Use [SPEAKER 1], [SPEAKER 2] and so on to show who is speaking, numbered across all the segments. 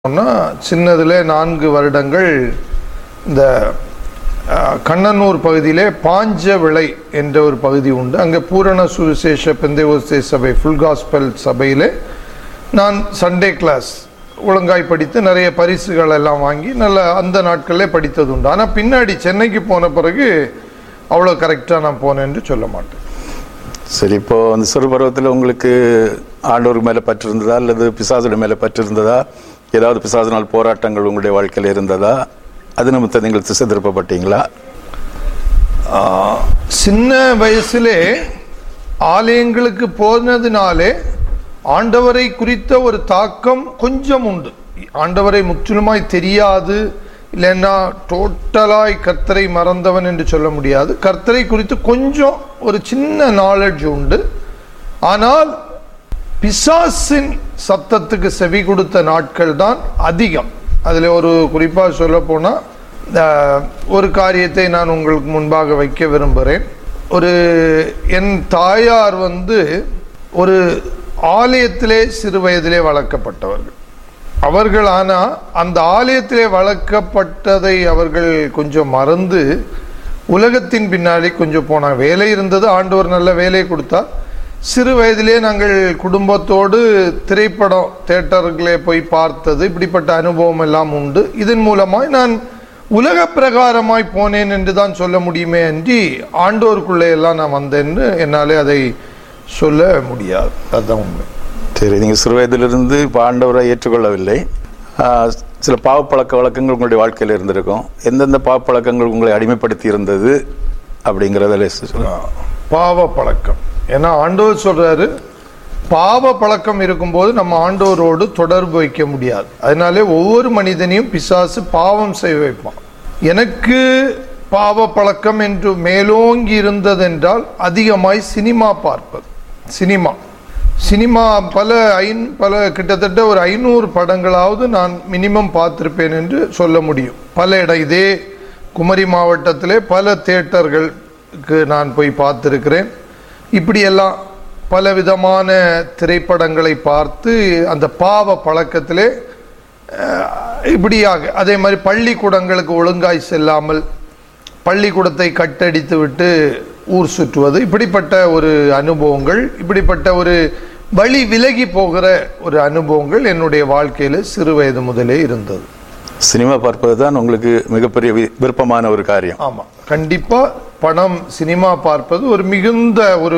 [SPEAKER 1] சொன்னா சின்னதிலே நான்கு வருடங்கள் இந்த அஹ், கண்ணனூர் பகுதியிலே பாஞ்ச விளை என்ற ஒரு பகுதி உண்டு அங்கே பூரண சுவிசேஷ பெந்தைவோஸ்தே சபை ஃபுல் காஸ்பல் சபையிலே நான் சண்டே கிளாஸ் ஒழுங்காய் படித்து நிறைய பரிசுகள் எல்லாம் வாங்கி நல்ல அந்த நாட்களிலே படித்தது உண்டு ஆனால் பின்னாடி சென்னைக்கு போன பிறகு அவ்வளோ கரெக்டாக நான் போனேன் என்று சொல்ல மாட்டேன்
[SPEAKER 2] சரி இப்போ அந்த சிறு பருவத்தில் உங்களுக்கு ஆண்டவர் மேலே பற்று இருந்ததா அல்லது பிசாசுடைய மேலே பற்று இருந்ததா ஏதாவது பிசாசினால் போராட்டங்கள் உங்களுடைய வாழ்க்கையில் இருந்ததா அது நிமித்தம் நீங்கள் திசை திருப்பப்பட்டீங்களா
[SPEAKER 1] சின்ன வயசிலே ஆலயங்களுக்கு போனதினாலே ஆண்டவரை குறித்த ஒரு தாக்கம் கொஞ்சம் உண்டு ஆண்டவரை முற்றிலுமாய் தெரியாது இல்லைன்னா டோட்டலாய் கர்த்தரை மறந்தவன் என்று சொல்ல முடியாது கர்த்தரை குறித்து கொஞ்சம் ஒரு சின்ன நாலேஜ் உண்டு ஆனால் பிசாசின் சத்தத்துக்கு செவி கொடுத்த நாட்கள் தான் அதிகம் அதில் ஒரு குறிப்பாக சொல்ல போனால் ஒரு காரியத்தை நான் உங்களுக்கு முன்பாக வைக்க விரும்புகிறேன் ஒரு என் தாயார் வந்து ஒரு ஆலயத்திலே சிறு வயதிலே வளர்க்கப்பட்டவர்கள் அவர்கள் ஆனால் அந்த ஆலயத்திலே வளர்க்கப்பட்டதை அவர்கள் கொஞ்சம் மறந்து உலகத்தின் பின்னாடி கொஞ்சம் போனாங்க வேலை இருந்தது ஆண்டவர் நல்ல வேலை கொடுத்தார் சிறு வயதிலே நாங்கள் குடும்பத்தோடு திரைப்படம் தேட்டர்களே போய் பார்த்தது இப்படிப்பட்ட அனுபவம் எல்லாம் உண்டு இதன் மூலமாய் நான் உலக பிரகாரமாய் போனேன் என்று தான் சொல்ல முடியுமே அன்றி ஆண்டோருக்குள்ளே எல்லாம் நான் வந்தேன்னு என்னாலே அதை சொல்ல முடியாது அதுதான் உண்மை
[SPEAKER 2] சரி நீங்கள் சிறு வயதிலிருந்து இப்போ ஆண்டவரை ஏற்றுக்கொள்ளவில்லை ஆஹ், சில பாவ பழக்க வழக்கங்கள் உங்களுடைய வாழ்க்கையில் இருந்திருக்கும் எந்தெந்த பாவ பழக்கங்கள் உங்களை அடிமைப்படுத்தி இருந்தது அப்படிங்கிறதில் சொல்லுங்க
[SPEAKER 1] பாவ பழக்கம் ஏன்னா ஆண்டவர் சொல்றாரு பாவ பழக்கம் இருக்கும்போது நம்ம ஆண்டவரோடு தொடர்பு வைக்க முடியாது அதனாலே ஒவ்வொரு மனிதனையும் பிசாசு பாவம் செய்ய வைப்பான் எனக்கு பாவ பழக்கம் என்று மேலோங்கி இருந்ததென்றால் அதிகமாய் சினிமா பார்ப்பது சினிமா சினிமா பல ஐன் பல கிட்டத்தட்ட ஒரு ஐநூறு படங்களாவது நான் மினிமம் பார்த்திருப்பேன் என்று சொல்ல முடியும் பல இடம் இதே குமரி மாவட்டத்திலே பல தியேட்டர்களுக்கு நான் போய் பார்த்திருக்கிறேன் இப்படியெல்லாம் பல விதமான திரைப்படங்களை பார்த்து அந்த பாவ பழக்கத்திலே அஹ், இப்படியாக அதே மாதிரி பள்ளிக்கூடங்களுக்கு ஒழுங்காய் செல்லாமல் பள்ளிக்கூடத்தை கட்டடித்து விட்டு ஊர் சுற்றுவது இப்படிப்பட்ட ஒரு அனுபவங்கள் இப்படிப்பட்ட ஒரு வழி விலகி போகிற ஒரு அனுபவங்கள் என்னுடைய வாழ்க்கையில் சிறு வயது முதலே இருந்தது
[SPEAKER 2] சினிமா பார்ப்பது தான் உங்களுக்கு மிகப்பெரிய வி- விருப்பமான ஒரு காரியம்
[SPEAKER 1] ஆமாம் கண்டிப்பாக படம் சினிமா பார்ப்பது ஒரு மிகுந்த ஒரு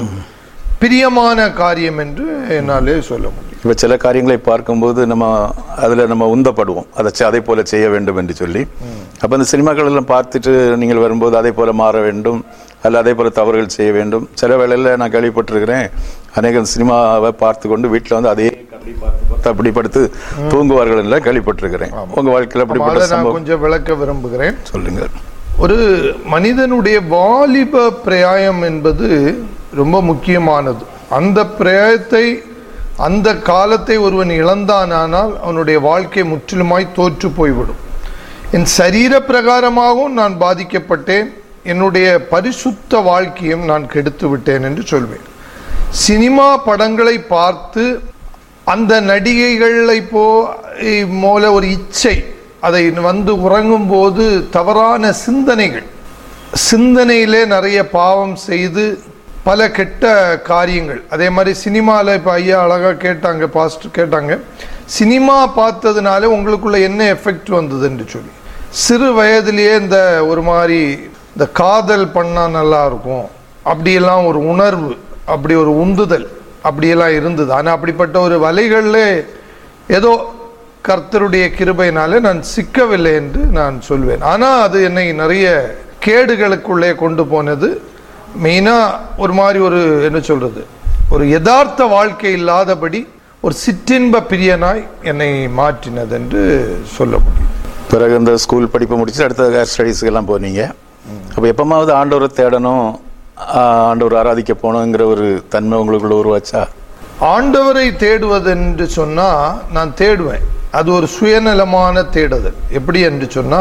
[SPEAKER 1] பிரியமான காரியம் என்று என்னாலே சொல்ல முடியும்
[SPEAKER 2] இப்போ சில காரியங்களை பார்க்கும்போது நம்ம அதில் நம்ம உந்தப்படுவோம் அதை செ- அதை போல செய்ய வேண்டும் என்று சொல்லி அப்போ அந்த சினிமாக்கள் எல்லாம் பார்த்துட்டு நீங்கள் வரும்போது அதே போல மாற வேண்டும் அல்ல அதே போல தவறுகள் செய்ய வேண்டும் சில வேளையில் நான் கேள்விப்பட்டிருக்கிறேன் அநேக சினிமாவை பார்த்து கொண்டு வீட்டில் வந்து அதே கதை பார்த்து பார்த்து அப்படி படுத்து தூங்குவார்கள் எல்லாம் கேள்விப்பட்டிருக்கிறேன் உங்க வாழ்க்கையில்
[SPEAKER 1] அதை
[SPEAKER 2] அப்படிப்பட்ட
[SPEAKER 1] நான்
[SPEAKER 2] சம்பவம்
[SPEAKER 1] கொஞ்சம் விளக்க விரும்புகிறேன்
[SPEAKER 2] சொல்லுங்கள்
[SPEAKER 1] ஒரு மனிதனுடைய வாலிப பிரயாயம் என்பது ரொம்ப முக்கியமானது அந்த பிரயாயத்தை அந்த காலத்தை ஒருவன் இழந்தானானால் அவனுடைய வாழ்க்கை முற்றிலுமாய் தோற்று போய்விடும் என் சரீர பிரகாரமாகவும் நான் பாதிக்கப்பட்டேன் என்னுடைய பரிசுத்த வாழ்க்கையும் நான் கெடுத்து விட்டேன் என்று சொல்வேன் சினிமா படங்களை பார்த்து அந்த நடிகைகளை போ போல ஒரு இச்சை அதை வந்து உறங்கும் போது தவறான சிந்தனைகள் சிந்தனையிலே நிறைய பாவம் செய்து பல கெட்ட காரியங்கள் அதே மாதிரி சினிமாவில் இப்போ ஐயா அழகாக கேட்டாங்க பாஸ்டர் கேட்டாங்க சினிமா பார்த்ததுனால உங்களுக்குள்ள என்ன எஃபெக்ட் வந்தது என்று சொல்லி சிறு வயதிலேயே இந்த ஒரு மாதிரி இந்த காதல் பண்ணால் நல்லா இருக்கும் அப்படியெல்லாம் ஒரு உணர்வு அப்படி ஒரு உந்துதல் அப்படியெல்லாம் இருந்தது ஆனால் அப்படிப்பட்ட ஒரு வலைகளில் ஏதோ கர்த்தருடைய கிருபையினாலே நான் சிக்கவில்லை என்று நான் சொல்வேன் ஆனால் அது என்னை நிறைய கேடுகளுக்குள்ளே கொண்டு போனது மெயினாக ஒரு மாதிரி ஒரு என்ன சொல்றது ஒரு யதார்த்த வாழ்க்கை இல்லாதபடி ஒரு சிற்றின்ப பிரியனாய் என்னை மாற்றினது என்று சொல்ல முடியும்
[SPEAKER 2] பிறகு இந்த ஸ்கூல் படிப்பை முடிச்சு அடுத்த ஹேர் ஸ்டடீஸ்க்கு எல்லாம் போனீங்க அப்போ எப்பமாவது ஆண்டவரை தேடணும் ஆஹ், ஆண்டவர் ஆராதிக்க போகணுங்கிற ஒரு தன்மை உங்களுக்குள்ள உருவாச்சா
[SPEAKER 1] ஆண்டவரை தேடுவது என்று சொன்னா நான் தேடுவேன் அது ஒரு சுயநலமான தேடுதல் எப்படி என்று சொன்னா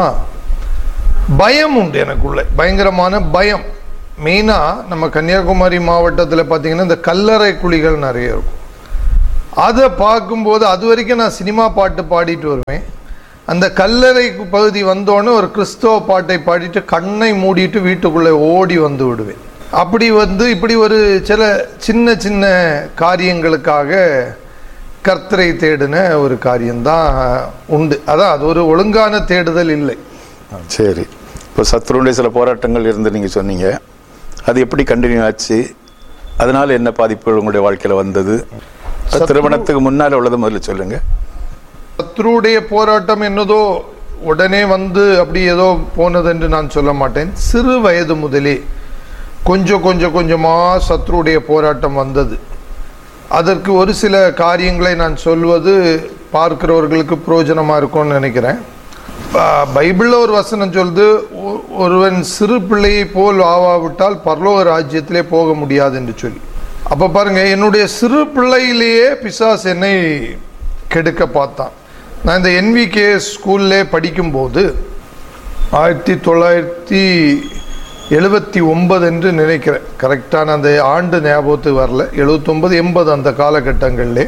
[SPEAKER 1] பயம் உண்டு எனக்குள்ள பயங்கரமான பயம் மெயினா நம்ம கன்னியாகுமரி மாவட்டத்தில் பார்த்தீங்கன்னா இந்த கல்லறை குழிகள் நிறைய இருக்கும் அதை பார்க்கும்போது அது வரைக்கும் நான் சினிமா பாட்டு பாடிட்டு வருவேன் அந்த கல்லறை பகுதி வந்தோடனே ஒரு கிறிஸ்தவ பாட்டை பாடிட்டு கண்ணை மூடிட்டு வீட்டுக்குள்ளே ஓடி வந்து விடுவேன் அப்படி வந்து இப்படி ஒரு சில சின்ன சின்ன காரியங்களுக்காக கர்த்தரை தேடின ஒரு காரியம்தான் உண்டு அதான் அது ஒரு ஒழுங்கான தேடுதல் இல்லை
[SPEAKER 2] சரி இப்போ சத்ருடைய சில போராட்டங்கள் இருந்து நீங்க சொன்னீங்க அது எப்படி கண்டினியூ ஆச்சு அதனால என்ன பாதிப்புகள் உங்களுடைய வாழ்க்கையில வந்தது
[SPEAKER 1] சத்ரு-
[SPEAKER 2] திருமணத்துக்கு முன்னால உள்ளது முதல்ல சொல்லுங்க
[SPEAKER 1] சத்ருடைய போராட்டம் என்னதோ உடனே வந்து அப்படி ஏதோ போனது என்று நான் சொல்ல மாட்டேன் சிறு வயது முதலே கொஞ்சம் கொஞ்சம் கொஞ்சமா சத்ருடைய போராட்டம் வந்தது அதற்கு ஒரு சில காரியங்களை நான் சொல்வது பார்க்கிறவர்களுக்கு பிரயோஜனமா இருக்கும்னு நினைக்கிறேன் ப- பைபிள்ல ஒரு வசனம் சொல்லுது "ஒ- ஒருவன் சிறு பிள்ளையை போல் ஆவாவிட்டால் பரலோக ராஜ்யத்திலே போக முடியாது என்று சொல்லி அப்ப பாருங்க என்னுடைய சிறு பிள்ளையிலேயே பிசாஸ் என்னை கெடுக்க பார்த்தான் நான் இந்த என்விகே ஸ்கூல்லே படிக்கும்போது ஆயிரத்தி தொள்ளாயிரத்தி எழுபத்தி ஒன்பது என்று நினைக்கிறேன் கரெக்டான அந்த ஆண்டு ஞாபகத்துக்கு வரல எழுபத்தொன்பது எண்பது அந்த காலகட்டங்களிலே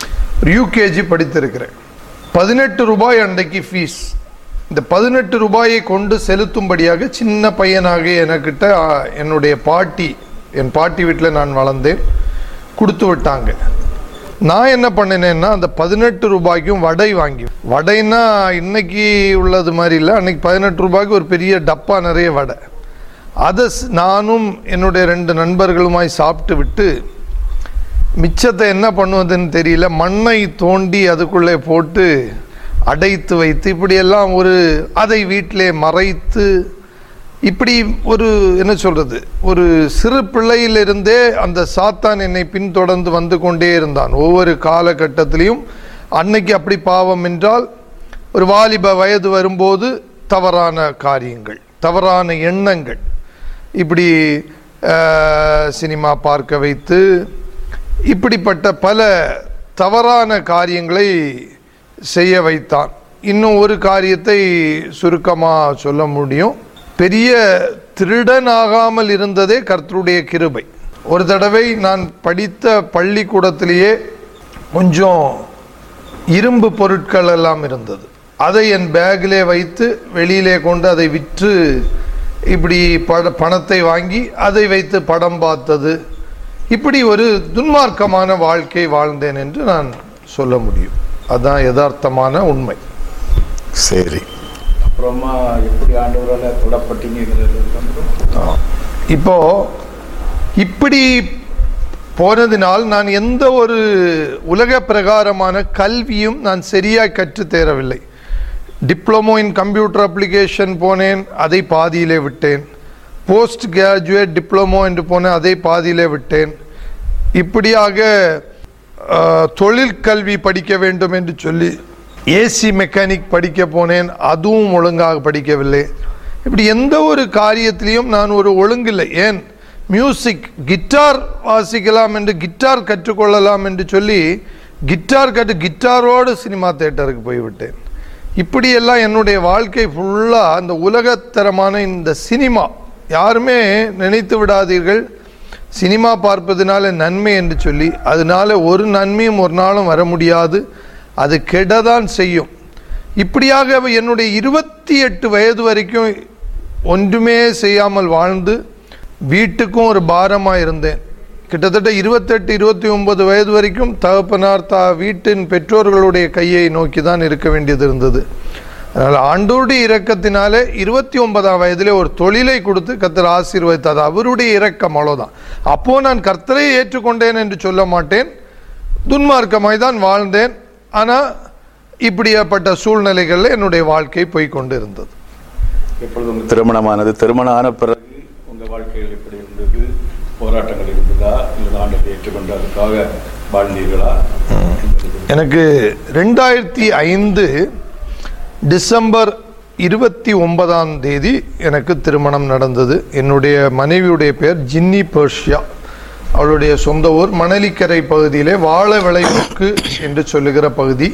[SPEAKER 1] யூகேஜி படித்திருக்கிறேன் பதினெட்டு ரூபாய் அன்றைக்கு ஃபீஸ் இந்த பதினெட்டு ரூபாயை கொண்டு செலுத்தும்படியாக சின்ன பையனாக எனக்கிட்ட ஆ, என்னுடைய பாட்டி என் பாட்டி வீட்டில் நான் வளர்ந்தேன் கொடுத்து விட்டாங்க நான் என்ன பண்ணினேன்னா அந்த பதினெட்டு ரூபாய்க்கும் வடை வாங்கி வடைன்னா இன்னைக்கு உள்ளது மாதிரி இல்லை அன்னைக்கு பதினெட்டு ரூபாய்க்கு ஒரு பெரிய டப்பா நிறைய வடை அதை ஸ்- நானும் என்னுடைய ரெண்டு நண்பர்களுமாய் சாப்பிட்டு விட்டு மிச்சத்தை என்ன பண்ணுவதுன்னு தெரியல மண்ணை தோண்டி அதுக்குள்ளே போட்டு அடைத்து வைத்து இப்படியெல்லாம் ஒரு அதை வீட்டிலே மறைத்து இப்படி ஒரு என்ன சொல்றது ஒரு சிறு பிள்ளையிலிருந்தே அந்த சாத்தான் என்னை பின்தொடர்ந்து வந்து கொண்டே இருந்தான் ஒவ்வொரு காலகட்டத்திலையும் அன்னைக்கு அப்படி பாவம் என்றால் ஒரு வாலிப வயது வரும்போது தவறான காரியங்கள் தவறான எண்ணங்கள் இப்படி அஹ், சினிமா பார்க்க வைத்து இப்படிப்பட்ட பல தவறான காரியங்களை செய்ய வைத்தான் இன்னும் ஒரு காரியத்தை சுருக்கமாக சொல்ல முடியும் பெரிய திருடனாகாமல் இருந்ததே கர்த்தருடைய கிருபை ஒரு தடவை நான் படித்த பள்ளிக்கூடத்திலேயே கொஞ்சம் இரும்பு பொருட்கள் எல்லாம் இருந்தது அதை என் பேக்கிலே வைத்து வெளியிலே கொண்டு அதை விற்று இப்படி பட பணத்தை வாங்கி அதை வைத்து படம் பார்த்தது இப்படி ஒரு துன்மார்க்கமான வாழ்க்கை வாழ்ந்தேன் என்று நான் சொல்ல முடியும் அதான் யதார்த்தமான உண்மை
[SPEAKER 2] சரி அப்புறமா எப்படி ஆண்டவரால் தொடப்பட்டீங்கிறது
[SPEAKER 1] இப்போ இப்படி போனதினால் நான் எந்த ஒரு உலக பிரகாரமான கல்வியும் நான் சரியாக கற்றுத் தேரவில்லை டிப்ளமோ இன் கம்ப்யூட்டர் அப்ளிகேஷன் போனேன் அதை பாதியிலே விட்டேன் போஸ்ட் கிராஜுவேட் டிப்ளமோ என்று போனேன் அதை பாதியிலே விட்டேன் இப்படியாக அஹ், தொழிற்கல்வி படிக்க வேண்டும் என்று சொல்லி ஏசி மெக்கானிக் படிக்க போனேன் அதுவும் ஒழுங்காக படிக்கவில்லை இப்படி எந்த ஒரு காரியத்திலையும் நான் ஒரு ஒழுங்கில்லை ஏன் மியூசிக் கிட்டார் வாசிக்கலாம் என்று கிட்டார் கற்றுக்கொள்ளலாம் என்று சொல்லி கிட்டார் கற்று கிட்டாரோடு சினிமா தேட்டருக்கு போய்விட்டேன் இப்படியெல்லாம் என்னுடைய வாழ்க்கை ஃபுல்லாக அந்த உலகத்தரமான இந்த சினிமா யாருமே நினைத்து விடாதீர்கள் சினிமா பார்ப்பதனால நன்மை என்று சொல்லி அதனால ஒரு நன்மையும் ஒரு நாளும் வர முடியாது அது கெடதான் செய்யும் இப்படியாக என்னுடைய இருபத்தி எட்டு வயது வரைக்கும் ஒன்றுமே செய்யாமல் வாழ்ந்து வீட்டுக்கும் ஒரு பாரமாக இருந்தேன் கிட்டத்தட்ட இருபத்தெட்டு இருபத்தி ஒன்பது வயது வரைக்கும் தகப்பனார் தா வீட்டின் பெற்றோர்களுடைய கையை நோக்கி தான் இருக்க வேண்டியது இருந்தது அதனால் ஆண்டோருடைய இரக்கத்தினாலே இருபத்தி ஒன்பதாம் வயதிலே ஒரு தொழிலை கொடுத்து கர்த்தர் ஆசீர்வதித்தார் அவருடைய இரக்கம் அவ்வளோதான் அப்போ நான் கர்த்தரை ஏற்றுக்கொண்டேன் என்று சொல்ல மாட்டேன் துன்மார்க்கமாய் தான் வாழ்ந்தேன் ஆனால் இப்படியாப்பட்ட சூழ்நிலைகளில் என்னுடைய வாழ்க்கை போய் கொண்டு இருந்தது
[SPEAKER 2] எப்பொழுது உங்க திருமணமானது திருமணம் ஆன பிறகு உங்க வாழ்க்கைகள் எப்படி இருந்தது போராட்டங்கள் இருந்ததா இல்லை ஆண்டத்தை ஏற்றுக்கொண்டு அதுக்காக வாழ்ந்தீர்களா
[SPEAKER 1] எனக்கு ரெண்டாயிரத்தி ஐந்து டிசம்பர் இருபத்தி ஒன்பதாம் தேதி எனக்கு திருமணம் நடந்தது என்னுடைய மனைவியுடைய பெயர் ஜின்னி பர்ஷியா அவளுடைய சொந்த ஊர் மணலிக்கரை பகுதியிலே வாழ விளைவுக்கு என்று சொல்லுகிற பகுதி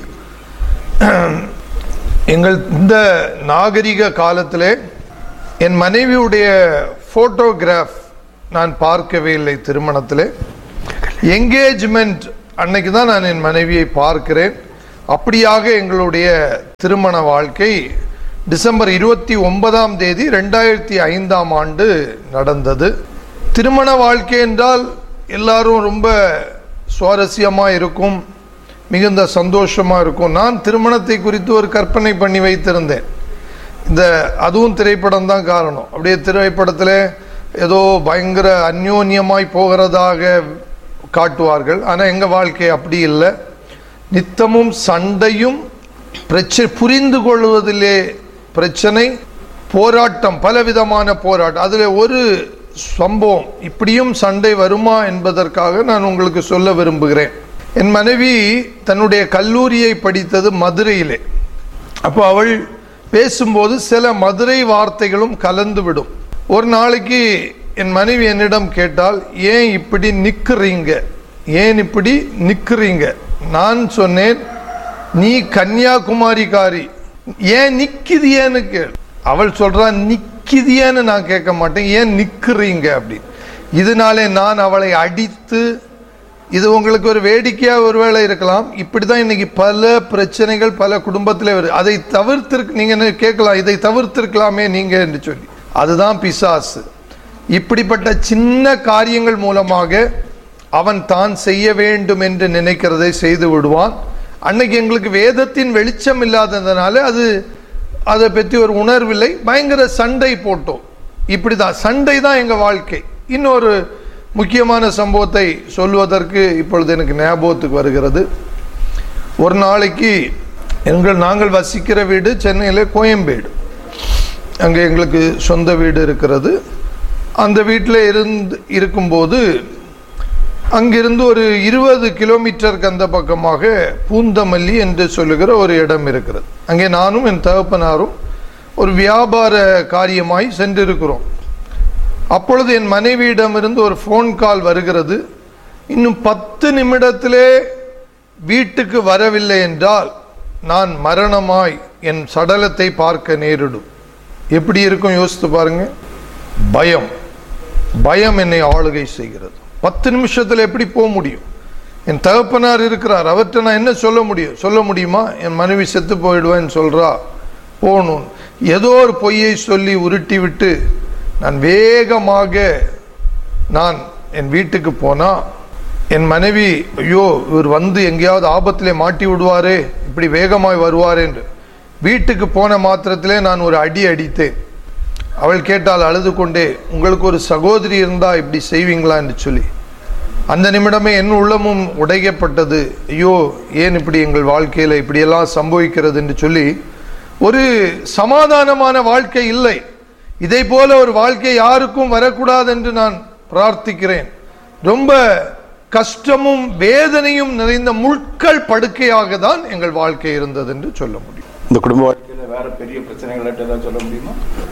[SPEAKER 1] எங்கள் இந்த நாகரிக காலத்திலே என் மனைவியுடைய ஃபோட்டோகிராஃப் நான் பார்க்கவே இல்லை திருமணத்திலே என்கேஜ்மெண்ட் அன்னைக்கு தான் நான் என் மனைவியை பார்க்கிறேன் அப்படியாக எங்களுடைய திருமண வாழ்க்கை டிசம்பர் இருபத்தி ஒன்பதாம் தேதி ரெண்டாயிரத்தி ஐந்தாம் ஆண்டு நடந்தது திருமண வாழ்க்கை என்றால் எல்லாரும் ரொம்ப சுவாரஸ்யமாக இருக்கும் மிகுந்த சந்தோஷமாக இருக்கும் நான் திருமணத்தை குறித்து ஒரு கற்பனை பண்ணி வைத்திருந்தேன் இந்த அதுவும் திரைப்படம் தான் காரணம் அப்படியே திரைப்படத்தில் ஏதோ பயங்கர அந்யோன்யமாய் போகிறதாக காட்டுவார்கள் ஆனால் எங்கள் வாழ்க்கை அப்படி இல்லை நித்தமும் சண்டையும் பிரச்சனை புரிந்து கொள்வதிலே பிரச்சனை போராட்டம் பலவிதமான போராட்டம் அதில் ஒரு சம்பவம் இப்படியும் சண்டை வருமா என்பதற்காக நான் உங்களுக்கு சொல்ல விரும்புகிறேன் என் மனைவி தன்னுடைய கல்லூரியை படித்தது மதுரையிலே அப்போ அவள் பேசும்போது சில மதுரை வார்த்தைகளும் கலந்து விடும் ஒரு நாளைக்கு என் மனைவி என்னிடம் கேட்டால் ஏன் இப்படி நிற்கிறீங்க ஏன் இப்படி நிற்கிறீங்க நான் சொன்னேன் நீ கன்னியாகுமரிக்காரி ஏன் நிக்குதியேன்னு கேள் அவள் சொல்றா நிக்குதியேன்னு நான் கேட்க மாட்டேன் ஏன் நிக்கிறீங்க அப்படின்னு இதனாலே நான் அவளை அடித்து இது உங்களுக்கு ஒரு வேடிக்கையா ஒருவேளை இருக்கலாம் இப்படிதான் இன்னைக்கு பல பிரச்சனைகள் பல குடும்பத்திலே வருது அதை தவிர்த்திருக்கு நீங்க என்ன கேட்கலாம் இதை தவிர்த்திருக்கலாமே நீங்க என்று சொல்லி அதுதான் பிசாசு இப்படிப்பட்ட சின்ன காரியங்கள் மூலமாக அவன் தான் செய்ய வேண்டும் என்று நினைக்கிறதை செய்து விடுவான் அன்னைக்கு எங்களுக்கு வேதத்தின் வெளிச்சம் இல்லாததுனால அது அதை பற்றி ஒரு உணர்வில்லை பயங்கர சண்டை போட்டோம் இப்படிதான் சண்டை தான் எங்க வாழ்க்கை இன்னொரு முக்கியமான சம்பவத்தை சொல்வதற்கு இப்பொழுது எனக்கு ஞாபகத்துக்கு வருகிறது ஒரு நாளைக்கு எங்கள் நாங்கள் வசிக்கிற வீடு சென்னையில் கோயம்பேடு அங்கே எங்களுக்கு சொந்த வீடு இருக்கிறது அந்த வீட்டில் இருந்து இருக்கும்போது அங்கிருந்து ஒரு இருபது கிலோமீட்டருக்கு அந்த பக்கமாக பூந்தமல்லி என்று சொல்லுகிற ஒரு இடம் இருக்கிறது அங்கே நானும் என் தகப்பனாரும் ஒரு வியாபார காரியமாய் சென்றிருக்கிறோம் அப்பொழுது என் மனைவியிடமிருந்து ஒரு ஃபோன் கால் வருகிறது இன்னும் பத்து நிமிடத்திலே வீட்டுக்கு வரவில்லை என்றால் நான் மரணமாய் என் சடலத்தை பார்க்க நேரிடும் எப்படி இருக்கும் யோசித்து பாருங்க பயம் பயம் என்னை ஆளுகை செய்கிறது பத்து நிமிஷத்தில் எப்படி போக முடியும் என் தகப்பனார் இருக்கிறார் அவர்கிட்ட நான் என்ன சொல்ல முடியும் சொல்ல முடியுமா என் மனைவி செத்து போயிடுவேன்னு சொல்றா போகணும் ஏதோ ஒரு பொய்யை சொல்லி உருட்டி விட்டு நான் வேகமாக நான் என் வீட்டுக்கு போனா என் மனைவி ஐயோ இவர் வந்து எங்கேயாவது ஆபத்திலே மாட்டி விடுவாரே இப்படி வேகமாய் வருவாரே என்று வீட்டுக்கு போன மாத்திரத்திலே நான் ஒரு அடி அடித்தேன் அவள் கேட்டால் அழுது கொண்டே உங்களுக்கு ஒரு சகோதரி இருந்தா இப்படி செய்வீங்களா என்று சொல்லி அந்த நிமிடமே என் உள்ளமும் உடைக்கப்பட்டது ஐயோ ஏன் இப்படி எங்கள் வாழ்க்கையில இப்படியெல்லாம் சம்பவிக்கிறது என்று சொல்லி ஒரு சமாதானமான வாழ்க்கை இல்லை இதை போல ஒரு வாழ்க்கை யாருக்கும் வரக்கூடாது என்று நான் பிரார்த்திக்கிறேன் ரொம்ப கஷ்டமும் வேதனையும் நிறைந்த முட்கள் படுக்கையாக தான் எங்கள் வாழ்க்கை இருந்தது என்று சொல்ல முடியும்
[SPEAKER 2] இந்த குடும்ப வாழ்க்கையில வேற பெரிய பிரச்சனைகள் ஏதாவது சொல்ல முடியுமா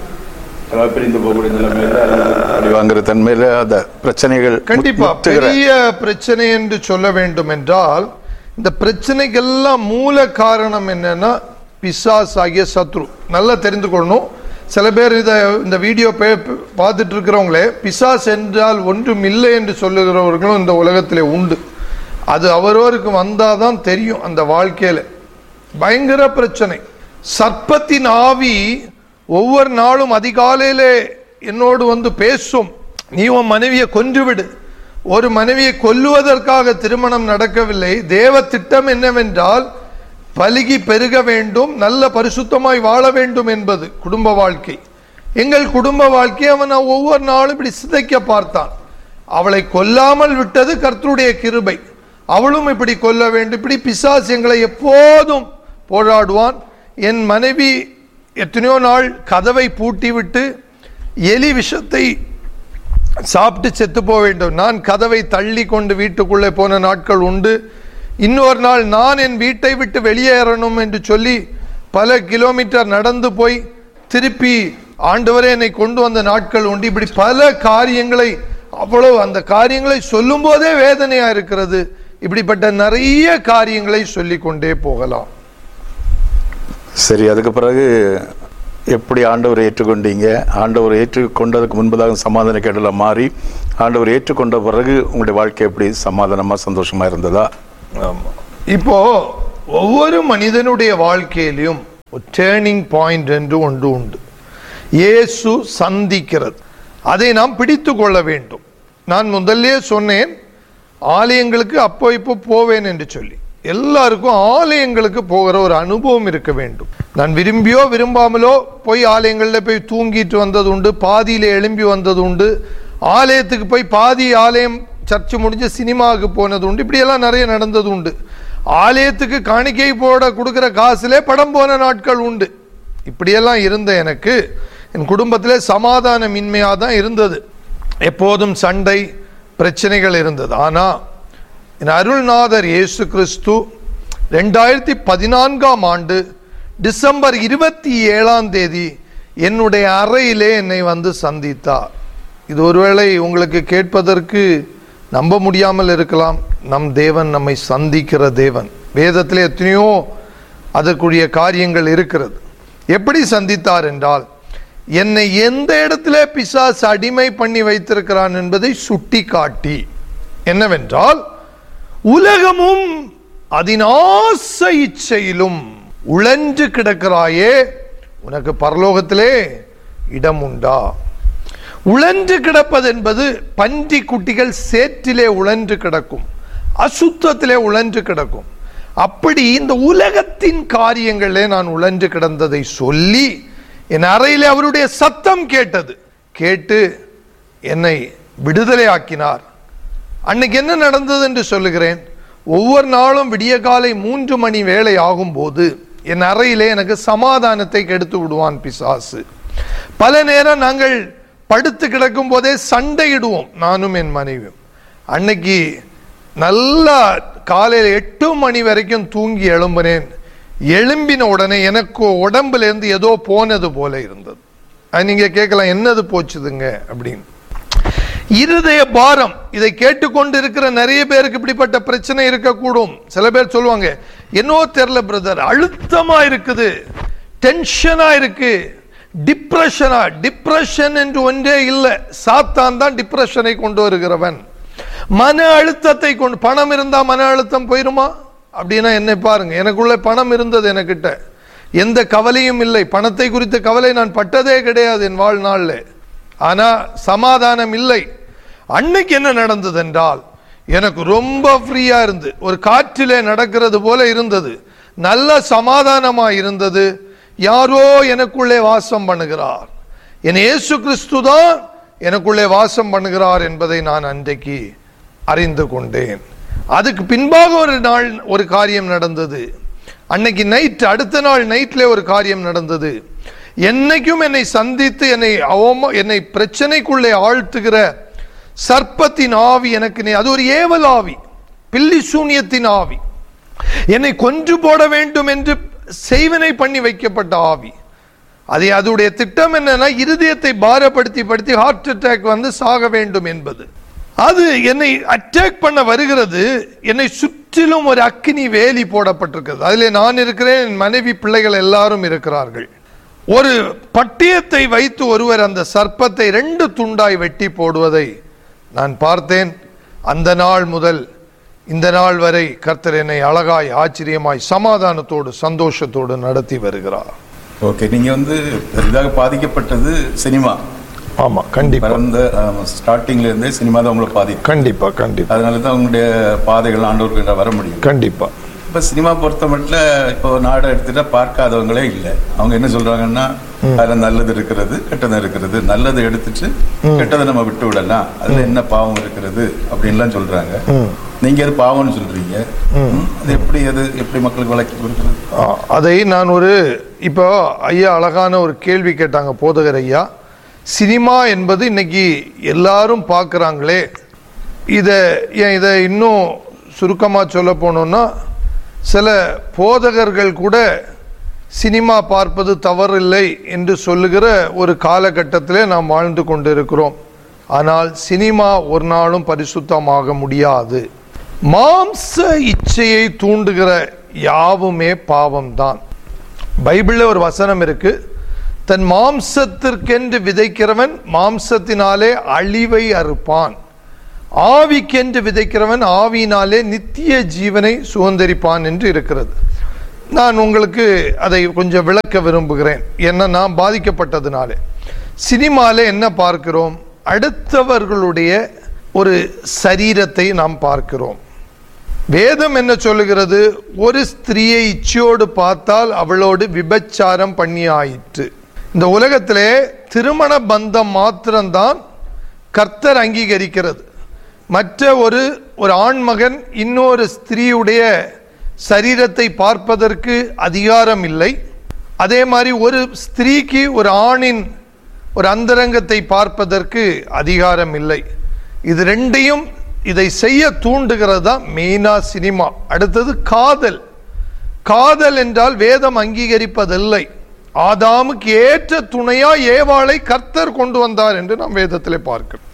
[SPEAKER 2] அதாவது பிரிந்து போகக்கூடிய நிலைமையில அல்லது அடி வாங்குற தன்மையில அந்த பிரச்சனைகள்
[SPEAKER 1] கண்டிப்பா
[SPEAKER 2] முற்றுகிற-
[SPEAKER 1] பெரிய பிரச்சனை என்று சொல்ல வேண்டும் என்றால் இந்த பிரச்சனைக்கெல்லாம் மூல காரணம் என்னன்னா பிசாஸ் ஆகிய சத்ரு நல்லா தெரிந்து கொள்ளணும் சில பேர் இதை இந்த வீடியோ பே- பார்த்துட்டு இருக்கிறவங்களே பிசாஸ் என்றால் ஒன்றும் இல்லை என்று சொல்லுகிறவர்களும் இந்த உலகத்திலே உண்டு அது அவரவருக்கு வந்தாதான் தெரியும் அந்த வாழ்க்கையில பயங்கர பிரச்சனை சர்ப்பத்தின் ஆவி ஒவ்வொரு நாளும் அதிகாலையிலே என்னோடு வந்து பேசும் நீ உன் மனைவியை கொன்றுவிடு ஒரு மனைவியை கொல்லுவதற்காக திருமணம் நடக்கவில்லை தேவ திட்டம் என்னவென்றால் பலுகி பெருக வேண்டும் நல்ல பரிசுத்தமாய் வாழ வேண்டும் என்பது குடும்ப வாழ்க்கை எங்கள் குடும்ப வாழ்க்கை அவன் ஒவ்வொரு நாளும் இப்படி சிதைக்க பார்த்தான் அவளை கொல்லாமல் விட்டது கர்த்தருடைய கிருபை அவளும் இப்படி கொல்ல வேண்டும் இப்படி பிசாசு எங்களை எப்போதும் போராடுவான் என் மனைவி எத்தனையோ நாள் கதவை பூட்டிவிட்டு எலி விஷத்தை சாப்பிட்டு செத்து போக வேண்டும் நான் கதவை தள்ளி கொண்டு வீட்டுக்குள்ளே போன நாட்கள் உண்டு இன்னொரு நாள் நான் என் வீட்டை விட்டு வெளியேறணும் என்று சொல்லி பல கிலோமீட்டர் நடந்து போய் திருப்பி ஆண்டவரே என்னை கொண்டு வந்த நாட்கள் உண்டு இப்படி பல காரியங்களை அவ்வளவு அந்த காரியங்களை சொல்லும் போதே வேதனையா இருக்கிறது இப்படிப்பட்ட நிறைய காரியங்களை சொல்லிக் கொண்டே போகலாம்
[SPEAKER 2] சரி அதுக்கு பிறகு எப்படி ஆண்டவரை ஏற்றுக்கொண்டீங்க ஆண்டவரை ஏற்றுக்கொண்டதுக்கு முன்பதாக சமாதான கேடல மாறி ஆண்டவரை ஏற்றுக்கொண்ட பிறகு உங்களுடைய வாழ்க்கை எப்படி சமாதானமா சந்தோஷமா இருந்ததா
[SPEAKER 1] ஆமா. இப்போ ஒவ்வொரு மனிதனுடைய வாழ்க்கையிலும் ஒரு டேர்னிங் பாயிண்ட் என்று ஒன்று உண்டு இயேசு சந்திக்கிறது அதை நாம் பிடித்து கொள்ள வேண்டும் நான் முதல்லயே சொன்னேன் ஆலயங்களுக்கு அப்போ இப்போ போவேன் என்று சொல்லி எல்லாருக்கும் ஆலயங்களுக்கு போகிற ஒரு அனுபவம் இருக்க வேண்டும் நான் விரும்பியோ விரும்பாமலோ போய் ஆலயங்களில் போய் தூங்கிட்டு வந்தது உண்டு பாதியில எழும்பி வந்தது உண்டு ஆலயத்துக்கு போய் பாதி ஆலயம் சர்ச்சு முடிஞ்சு சினிமாவுக்கு போனது உண்டு இப்படியெல்லாம் நிறைய நடந்தது உண்டு ஆலயத்துக்கு காணிக்கை போட கொடுக்குற காசுலே படம் போன நாட்கள் உண்டு இப்படியெல்லாம் இருந்த எனக்கு என் குடும்பத்திலே சமாதானமின்மையாக தான் இருந்தது எப்போதும் சண்டை பிரச்சனைகள் இருந்தது ஆனா என் அருள்நாதர் இயேசு கிறிஸ்து ரெண்டாயிரத்தி பதினான்காம் ஆண்டு டிசம்பர் இருபத்தி ஏழாம் தேதி என்னுடைய அறையிலே என்னை வந்து சந்தித்தார் இது ஒருவேளை உங்களுக்கு கேட்பதற்கு நம்ப முடியாமல் இருக்கலாம் நம் தேவன் நம்மை சந்திக்கிற தேவன் வேதத்தில் எத்தனையோ அதற்குரிய காரியங்கள் இருக்கிறது எப்படி சந்தித்தார் என்றால் என்னை எந்த இடத்துல பிசாசு அடிமை பண்ணி வைத்திருக்கிறான் என்பதை சுட்டி காட்டி என்னவென்றால் உலகமும் அதன் ஆசை இச்சையிலும் உழன்று கிடக்கிறாயே உனக்கு பரலோகத்திலே இடம் உண்டா உழன்று கிடப்பது என்பது பன்றி குட்டிகள் சேற்றிலே உழன்று கிடக்கும் அசுத்தத்திலே உழன்று கிடக்கும் அப்படி இந்த உலகத்தின் காரியங்களே நான் உழன்று கிடந்ததை சொல்லி என் அறையிலே அவருடைய சத்தம் கேட்டது கேட்டு என்னை விடுதலை ஆக்கினார் அன்னைக்கு என்ன நடந்தது என்று சொல்லுகிறேன் ஒவ்வொரு நாளும் விடிய காலை மூன்று மணி வேலை ஆகும்போது என் அறையிலே எனக்கு சமாதானத்தை கெடுத்து விடுவான் பிசாசு பல நேரம் நாங்கள் படுத்து கிடக்கும் போதே சண்டையிடுவோம் நானும் என் மனைவியும் அன்னைக்கு நல்லா காலையில் எட்டு மணி வரைக்கும் தூங்கி எழும்பினேன் எழும்பின உடனே எனக்கு உடம்புல இருந்து ஏதோ போனது போல இருந்தது அது நீங்க கேட்கலாம் என்னது போச்சுதுங்க அப்படின்னு இருதய பாரம் இதை கேட்டுக்கொண்டு இருக்கிற நிறைய பேருக்கு இப்படிப்பட்ட பிரச்சனை இருக்கக்கூடும் சில பேர் சொல்லுவாங்க என்னோ தெரியல பிரதர் அழுத்தமா இருக்குது டென்ஷனா இருக்கு டிப்ரெஷனா டிப்ரெஷன் என்று ஒன்றே இல்லை சாத்தான் தான் டிப்ரெஷனை கொண்டு வருகிறவன் மன அழுத்தத்தை கொண்டு பணம் இருந்தா மன அழுத்தம் போயிருமா அப்படின்னா என்னை பாருங்க எனக்குள்ள பணம் இருந்தது எனக்கிட்ட எந்த கவலையும் இல்லை பணத்தை குறித்த கவலை நான் பட்டதே கிடையாது என் வாழ்நாளில் ஆனா சமாதானம் இல்லை அன்னைக்கு என்ன நடந்தது என்றால் எனக்கு ரொம்ப ஃப்ரீயா இருந்து ஒரு காற்றிலே நடக்கிறது போல இருந்தது நல்ல சமாதானமா இருந்தது யாரோ எனக்குள்ளே வாசம் பண்ணுகிறார் என் இயேசு கிறிஸ்து தான் எனக்குள்ளே வாசம் பண்ணுகிறார் என்பதை நான் அன்றைக்கு அறிந்து கொண்டேன் அதுக்கு பின்பாக ஒரு நாள் ஒரு காரியம் நடந்தது அன்னைக்கு நைட் அடுத்த நாள் நைட்ல ஒரு காரியம் நடந்தது என்னைக்கும் என்னை சந்தித்து என்னை அவம என்னை பிரச்சனைக்குள்ளே ஆழ்த்துகிற சர்ப்பத்தின் ஆவி எனக்கு நே- அது ஒரு ஏவல் ஆவி பில்லி சூனியத்தின் ஆவி என்னை கொன்று போட வேண்டும் என்று செய்வனை பண்ணி வைக்கப்பட்ட ஆவி அதை அதோடைய திட்டம் என்னன்னா இருதயத்தை பாரப்படுத்தி படுத்தி ஹார்ட் அட்டாக் வந்து சாக வேண்டும் என்பது அது என்னை அட்டாக் பண்ண வருகிறது என்னை சுற்றிலும் ஒரு அக்கினி வேலி போடப்பட்டிருக்கிறது அதிலே நான் இருக்கிறேன் என் மனைவி பிள்ளைகள் எல்லாரும் இருக்கிறார்கள் ஒரு பட்டியத்தை வைத்து ஒருவர் அந்த சர்ப்பத்தை ரெண்டு துண்டாய் வெட்டி போடுவதை நான் பார்த்தேன் அந்த நாள் முதல் இந்த நாள் வரை கர்த்தர் என்னை அழகாய் ஆச்சரியமாய் சமாதானத்தோடு சந்தோஷத்தோடு நடத்தி வருகிறார்
[SPEAKER 2] ஓகே நீங்க வந்து பெரிதாக பாதிக்கப்பட்டது சினிமா
[SPEAKER 1] ஆமா கண்டிப்பா
[SPEAKER 2] பிறந்த ஸ்டார்டிங்ல இருந்தே சினிமா தான் உங்களை பாதிக்கும்
[SPEAKER 1] கண்டிப்பா கண்டிப்பா
[SPEAKER 2] அதனால தான் உங்களுடைய பாதைகள் ஆண்டவருக்கு வர முடியும்
[SPEAKER 1] கண்டிப்பா
[SPEAKER 2] இப்ப சினிமா பொறுத்த மட்டும் இப்போ நாடை எடுத்துட்டா பார்க்காதவங்களே இல்லை அவங்க என்ன சொல்றாங்கன்னா அதுல நல்லது இருக்கிறது கெட்டது இருக்கிறது நல்லதை எடுத்துட்டு கெட்டதை நம்ம விட்டு விடலாம் அதுல என்ன பாவம் இருக்கிறது அப்படின்லாம் சொல்றாங்க நீங்க அது பாவம்னு சொல்றீங்க ம், அது எப்படி அது எப்படி மக்களுக்கு விளக்கி கொடுக்குறது
[SPEAKER 1] ஆ, அதை நான் ஒரு இப்போ ஐயா அழகான ஒரு கேள்வி கேட்டாங்க போதகர் ஐயா சினிமா என்பது இன்னைக்கு எல்லாரும் பார்க்குறாங்களே இதை ஏன் இதை இன்னும் சுருக்கமாக சொல்ல போனோம்னா சில போதகர்கள் கூட சினிமா பார்ப்பது தவறில்லை என்று சொல்லுகிற ஒரு காலகட்டத்திலே நாம் வாழ்ந்து கொண்டிருக்கிறோம் ஆனால் சினிமா ஒரு நாளும் பரிசுத்தமாக முடியாது மாம்ச இச்சையை தூண்டுகிற யாவுமே பாவம்தான் பைபிள்ல ஒரு வசனம் இருக்கு தன் மாம்சத்திற்கென்று விதைக்கிறவன் மாம்சத்தினாலே அழிவை அறுப்பான் ஆவிக்கென்று விதைக்கிறவன் ஆவியினாலே நித்திய ஜீவனை சுதந்திரிப்பான் என்று இருக்கிறது நான் உங்களுக்கு அதை கொஞ்சம் விளக்க விரும்புகிறேன் ஏன்னா நான் பாதிக்கப்பட்டதுனாலே சினிமால என்ன பார்க்கிறோம் அடுத்தவர்களுடைய ஒரு சரீரத்தை நாம் பார்க்கிறோம் வேதம் என்ன சொல்லுகிறது ஒரு ஸ்திரீயை இச்சையோடு பார்த்தால் அவளோடு விபச்சாரம் பண்ணி ஆயிற்று இந்த உலகத்திலே திருமண பந்தம் மாத்திரம்தான் கர்த்தர் அங்கீகரிக்கிறது மற்ற ஒரு ஒரு ஆண்மகன் இன்னொரு ஸ்திரீயுடைய சரீரத்தை பார்ப்பதற்கு அதிகாரம் இல்லை அதே மாதிரி ஒரு ஸ்திரீக்கு ஒரு ஆணின் ஒரு அந்தரங்கத்தை பார்ப்பதற்கு அதிகாரம் இல்லை இது ரெண்டையும் இதை செய்ய தூண்டுகிறது தான் மெயினா சினிமா அடுத்தது காதல் காதல் என்றால் வேதம் அங்கீகரிப்பதில்லை ஆதாமுக்கு ஏற்ற துணையா ஏவாளை கர்த்தர் கொண்டு வந்தார் என்று நாம் வேதத்திலே பார்க்கிறோம்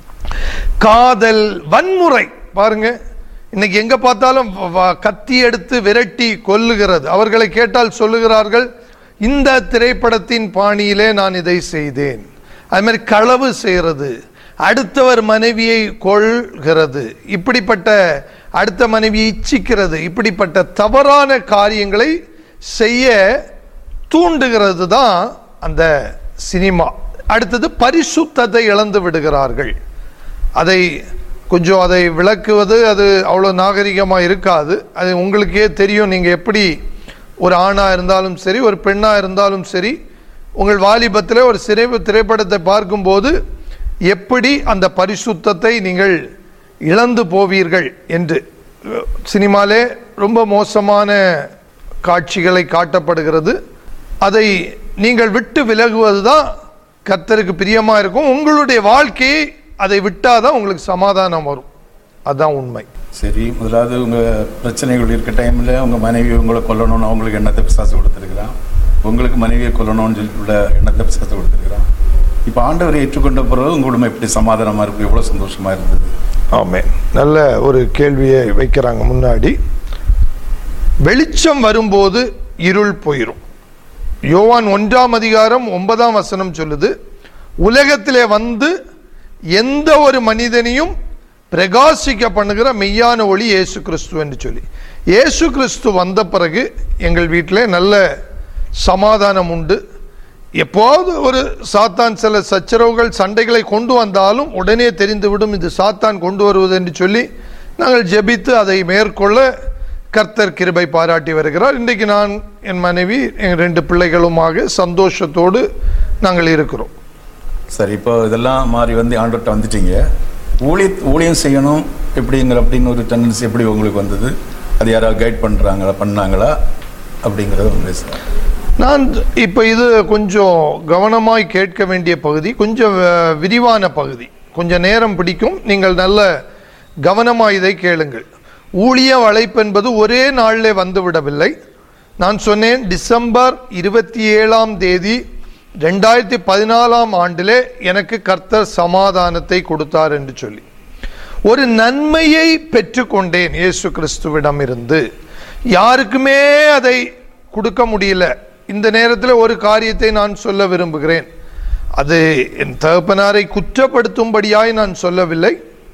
[SPEAKER 1] காதல் வன்முறை பாருங்க இன்னைக்கு எங்க பார்த்தாலும் வ- வ- கத்தி எடுத்து விரட்டி கொல்லுகிறது அவர்களை கேட்டால் சொல்லுகிறார்கள் இந்த திரைப்படத்தின் பாணியிலே நான் இதை செய்தேன் அது மாதிரி களவு செய்கிறது அடுத்தவர் மனைவியை கொள்கிறது இப்படிப்பட்ட அடுத்த மனைவியை இச்சிக்கிறது இப்படிப்பட்ட தவறான காரியங்களை செய்ய தூண்டுகிறது தான் அந்த சினிமா அடுத்தது பரிசுத்தத்தை இழந்து விடுகிறார்கள் அதை கொஞ்சம் அதை விளக்குவது அது அவ்வளோ நாகரிகமாக இருக்காது அது உங்களுக்கே தெரியும் நீங்கள் எப்படி ஒரு ஆணாக இருந்தாலும் சரி ஒரு பெண்ணாக இருந்தாலும் சரி உங்கள் வாலிபத்தில் ஒரு சிறை திரைப்படத்தை பார்க்கும்போது எப்படி அந்த பரிசுத்தத்தை நீங்கள் இழந்து போவீர்கள் என்று சினிமாலே ரொம்ப மோசமான காட்சிகளை காட்டப்படுகிறது அதை நீங்கள் விட்டு விலகுவது தான் கர்த்தருக்கு பிரியமா இருக்கும் உங்களுடைய வாழ்க்கையை அதை விட்டாதான் உங்களுக்கு சமாதானம் வரும் அதுதான் உண்மை
[SPEAKER 2] சரி முதலாவது உங்க பிரச்சனைகள் இருக்க டைம்ல உங்க மனைவி உங்களை கொல்லணும்னு அவங்களுக்கு எண்ணத்தை பிசாசு கொடுத்துருக்கிறான் உங்களுக்கு மனைவியை கொல்லணும்னு சொல்லி உள்ள எண்ணத்தை பிசாசு கொடுத்துருக்கிறான் இப்போ ஆண்டவரை ஏற்றுக்கொண்ட பிறகு உங்களுக்கு எப்படி சமாதானமா இருக்கு எவ்வளவு சந்தோஷமா இருந்தது
[SPEAKER 1] ஆமே நல்ல ஒரு கேள்வியை வைக்கிறாங்க முன்னாடி வெளிச்சம் வரும்போது இருள் போயிரும் யோவான் ஒன்றாம் அதிகாரம் ஒன்பதாம் வசனம் சொல்லுது உலகத்திலே வந்து எந்த ஒரு மனிதனையும் பிரகாசிக்க பண்ணுகிற மெய்யான ஒளி இயேசு கிறிஸ்து என்று சொல்லி இயேசு கிறிஸ்து வந்த பிறகு எங்கள் வீட்டில் நல்ல சமாதானம் உண்டு எப்போது ஒரு சாத்தான் சில சச்சரவுகள் சண்டைகளை கொண்டு வந்தாலும் உடனே தெரிந்துவிடும் இது சாத்தான் கொண்டு வருவது என்று சொல்லி நாங்கள் ஜெபித்து அதை மேற்கொள்ள கர்த்தர் கிருபை பாராட்டி வருகிறார் இன்றைக்கு நான் என் மனைவி என் ரெண்டு பிள்ளைகளுமாக சந்தோஷத்தோடு நாங்கள் இருக்கிறோம்
[SPEAKER 2] சரி இப்போ இதெல்லாம் மாறி வந்து ஆண்டவர்கிட்ட வந்துட்டீங்க ஊழிய ஊழியம் செய்யணும் எப்படிங்கிற அப்படின்னு ஒரு டெண்டன்சி எப்படி உங்களுக்கு வந்தது அது யாராவது கைட் பண்ணுறாங்களா பண்ணாங்களா அப்படிங்கிறத உங்க பேசுகிறேன்
[SPEAKER 1] நான் இப்போ இது கொஞ்சம் கவனமாய் கேட்க வேண்டிய பகுதி கொஞ்சம் அஹ், விரிவான பகுதி கொஞ்சம் நேரம் பிடிக்கும் நீங்கள் நல்ல கவனமாக இதை கேளுங்கள் ஊழிய அழைப்பு என்பது ஒரே நாளிலே வந்துவிடவில்லை நான் சொன்னேன் டிசம்பர் இருபத்தி ஏழாம் தேதி ரெண்டாயிரத்தி பதினாலாம் ஆண்டிலே எனக்கு கர்த்தர் சமாதானத்தை கொடுத்தார் என்று சொல்லி ஒரு நன்மையை பெற்றுக்கொண்டேன் இயேசு கிறிஸ்துவிடம் இருந்து யாருக்குமே அதை கொடுக்க முடியல இந்த நேரத்தில் ஒரு காரியத்தை நான் சொல்ல விரும்புகிறேன் அது என் தகப்பனாரை குற்றப்படுத்தும்படியாய் நான் சொல்லவில்லை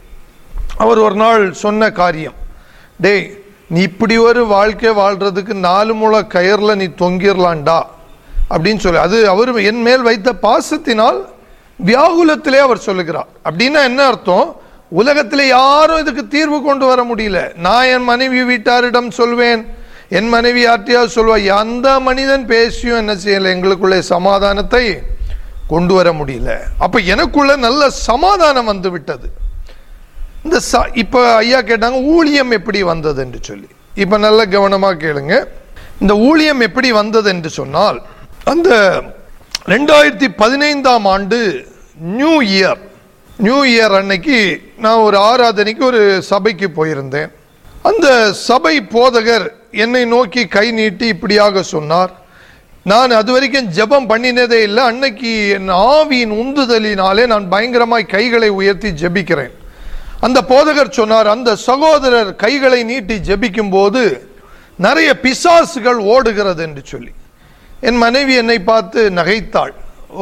[SPEAKER 1] அவர் ஒரு நாள் சொன்ன காரியம் டேய் நீ இப்படி ஒரு வாழ்க்கை வாழ்றதுக்கு நாலு முளை கயர்ல நீ தொங்கிரலாம்டா அப்படின்னு சொல்லி அது அவர் என் மேல் வைத்த பாசத்தினால் வியாகுலத்திலே அவர் சொல்லுகிறார் அப்படின்னா என்ன அர்த்தம் உலகத்திலே யாரும் இதுக்கு தீர்வு கொண்டு வர முடியல நான் என் மனைவி வீட்டாரிடம் சொல்வேன் என் மனைவி யார்ட்டையாவது சொல்வா அந்த மனிதன் பேசியும் என்ன செய்யல எங்களுக்குள்ளே சமாதானத்தை கொண்டு வர முடியல அப்ப எனக்குள்ள நல்ல சமாதானம் வந்து விட்டது இந்த ச இப்போ ஐயா கேட்டாங்க ஊழியம் எப்படி வந்தது என்று சொல்லி இப்போ நல்ல கவனமாக கேளுங்க இந்த ஊழியம் எப்படி வந்தது என்று சொன்னால் அந்த ரெண்டாயிரத்தி பதினைந்தாம் ஆண்டு நியூ இயர் நியூ இயர் அன்னைக்கு நான் ஒரு ஆராதனைக்கு ஒரு சபைக்கு போயிருந்தேன் அந்த சபை போதகர் என்னை நோக்கி கை நீட்டி இப்படியாக சொன்னார் நான் அது வரைக்கும் ஜெபம் பண்ணினதே இல்லை அன்னைக்கு என் ஆவியின் உந்துதலினாலே நான் பயங்கரமாய் கைகளை உயர்த்தி ஜெபிக்கிறேன் அந்த போதகர் சொன்னார் அந்த சகோதரர் கைகளை நீட்டி ஜெபிக்கும் போது நிறைய பிசாசுகள் ஓடுகிறது என்று சொல்லி என் மனைவி என்னை பார்த்து நகைத்தாள் ஓ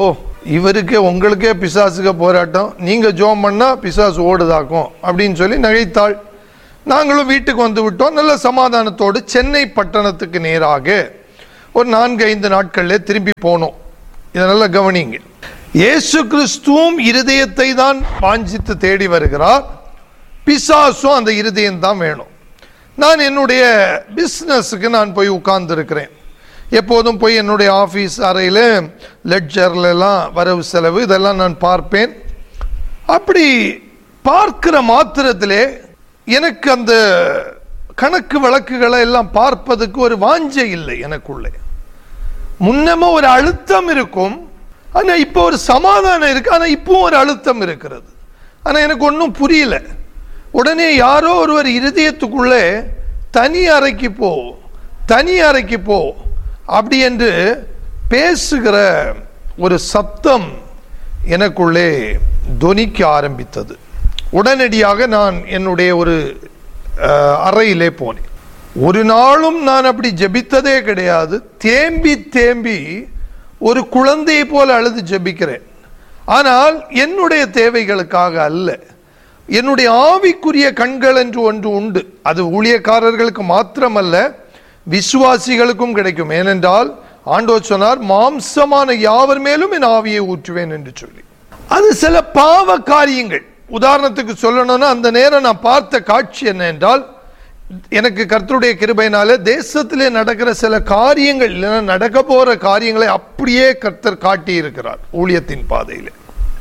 [SPEAKER 1] இவருக்கு உங்களுக்கே பிசாசுக போராட்டம் நீங்க ஜோம் பண்ணா பிசாசு ஓடுதாக்கும் அப்படின்னு சொல்லி நகைத்தாள் நாங்களும் வீட்டுக்கு வந்து விட்டோம் நல்ல சமாதானத்தோடு சென்னை பட்டணத்துக்கு நேராக ஒரு நான்கு ஐந்து நாட்கள்ல திரும்பி போனோம் இதை நல்லா கவனிங்க இயேசு கிறிஸ்துவும் இருதயத்தை தான் வாஞ்சித்து தேடி வருகிறார் பிசாசும் அந்த இருதயம் தான் வேணும் நான் என்னுடைய பிஸ்னஸுக்கு நான் போய் உட்கார்ந்து இருக்கிறேன் எப்போதும் போய் என்னுடைய ஆஃபீஸ் அறையில் லெட்ஜர்ல எல்லாம் வரவு செலவு இதெல்லாம் நான் பார்ப்பேன் அப்படி பார்க்கிற மாத்திரத்திலே எனக்கு அந்த கணக்கு வழக்குகளை எல்லாம் பார்ப்பதுக்கு ஒரு வாஞ்சை இல்லை எனக்குள்ளே முன்னமே ஒரு அழுத்தம் இருக்கும் ஆனா இப்போ ஒரு சமாதானம் இருக்கு ஆனா இப்போ ஒரு அழுத்தம் இருக்கிறது ஆனா எனக்கு ஒன்றும் புரியல உடனே யாரோ ஒருவர் இருதயத்துக்குள்ளே தனி அறைக்கு போ தனி அறைக்கு போ அப்படி என்று பேசுகிற ஒரு சத்தம் எனக்குள்ளே தொனிக்க ஆரம்பித்தது உடனடியாக நான் என்னுடைய ஒரு அஹ், அறையிலே போனேன் ஒரு நாளும் நான் அப்படி ஜெபித்ததே கிடையாது தேம்பி தேம்பி ஒரு குழந்தையை போல அழுது ஜெபிக்கிறேன் ஆனால் என்னுடைய தேவைகளுக்காக அல்ல என்னுடைய ஆவிக்குரிய கண்கள் என்று ஒன்று உண்டு அது ஊழியக்காரர்களுக்கு மாத்திரமல்ல விசுவாசிகளுக்கும் கிடைக்கும் ஏனென்றால் ஆண்டவர் சொன்னார் மாம்சமான யாவர் மேலும் என் ஆவியை ஊற்றுவேன் என்று சொல்லி அது சில பாவ காரியங்கள் உதாரணத்துக்கு சொல்லணும்னா அந்த நேரம் நான் பார்த்த காட்சி என்ன என்றால் எனக்கு கர்த்தருடைய கிருபையினால தேசத்திலே நடக்கிற சில காரியங்கள் இல்லைன்னா நடக்க போற காரியங்களை அப்படியே கர்த்தர் காட்டி இருக்கிறார் ஊழியத்தின் பாதையிலே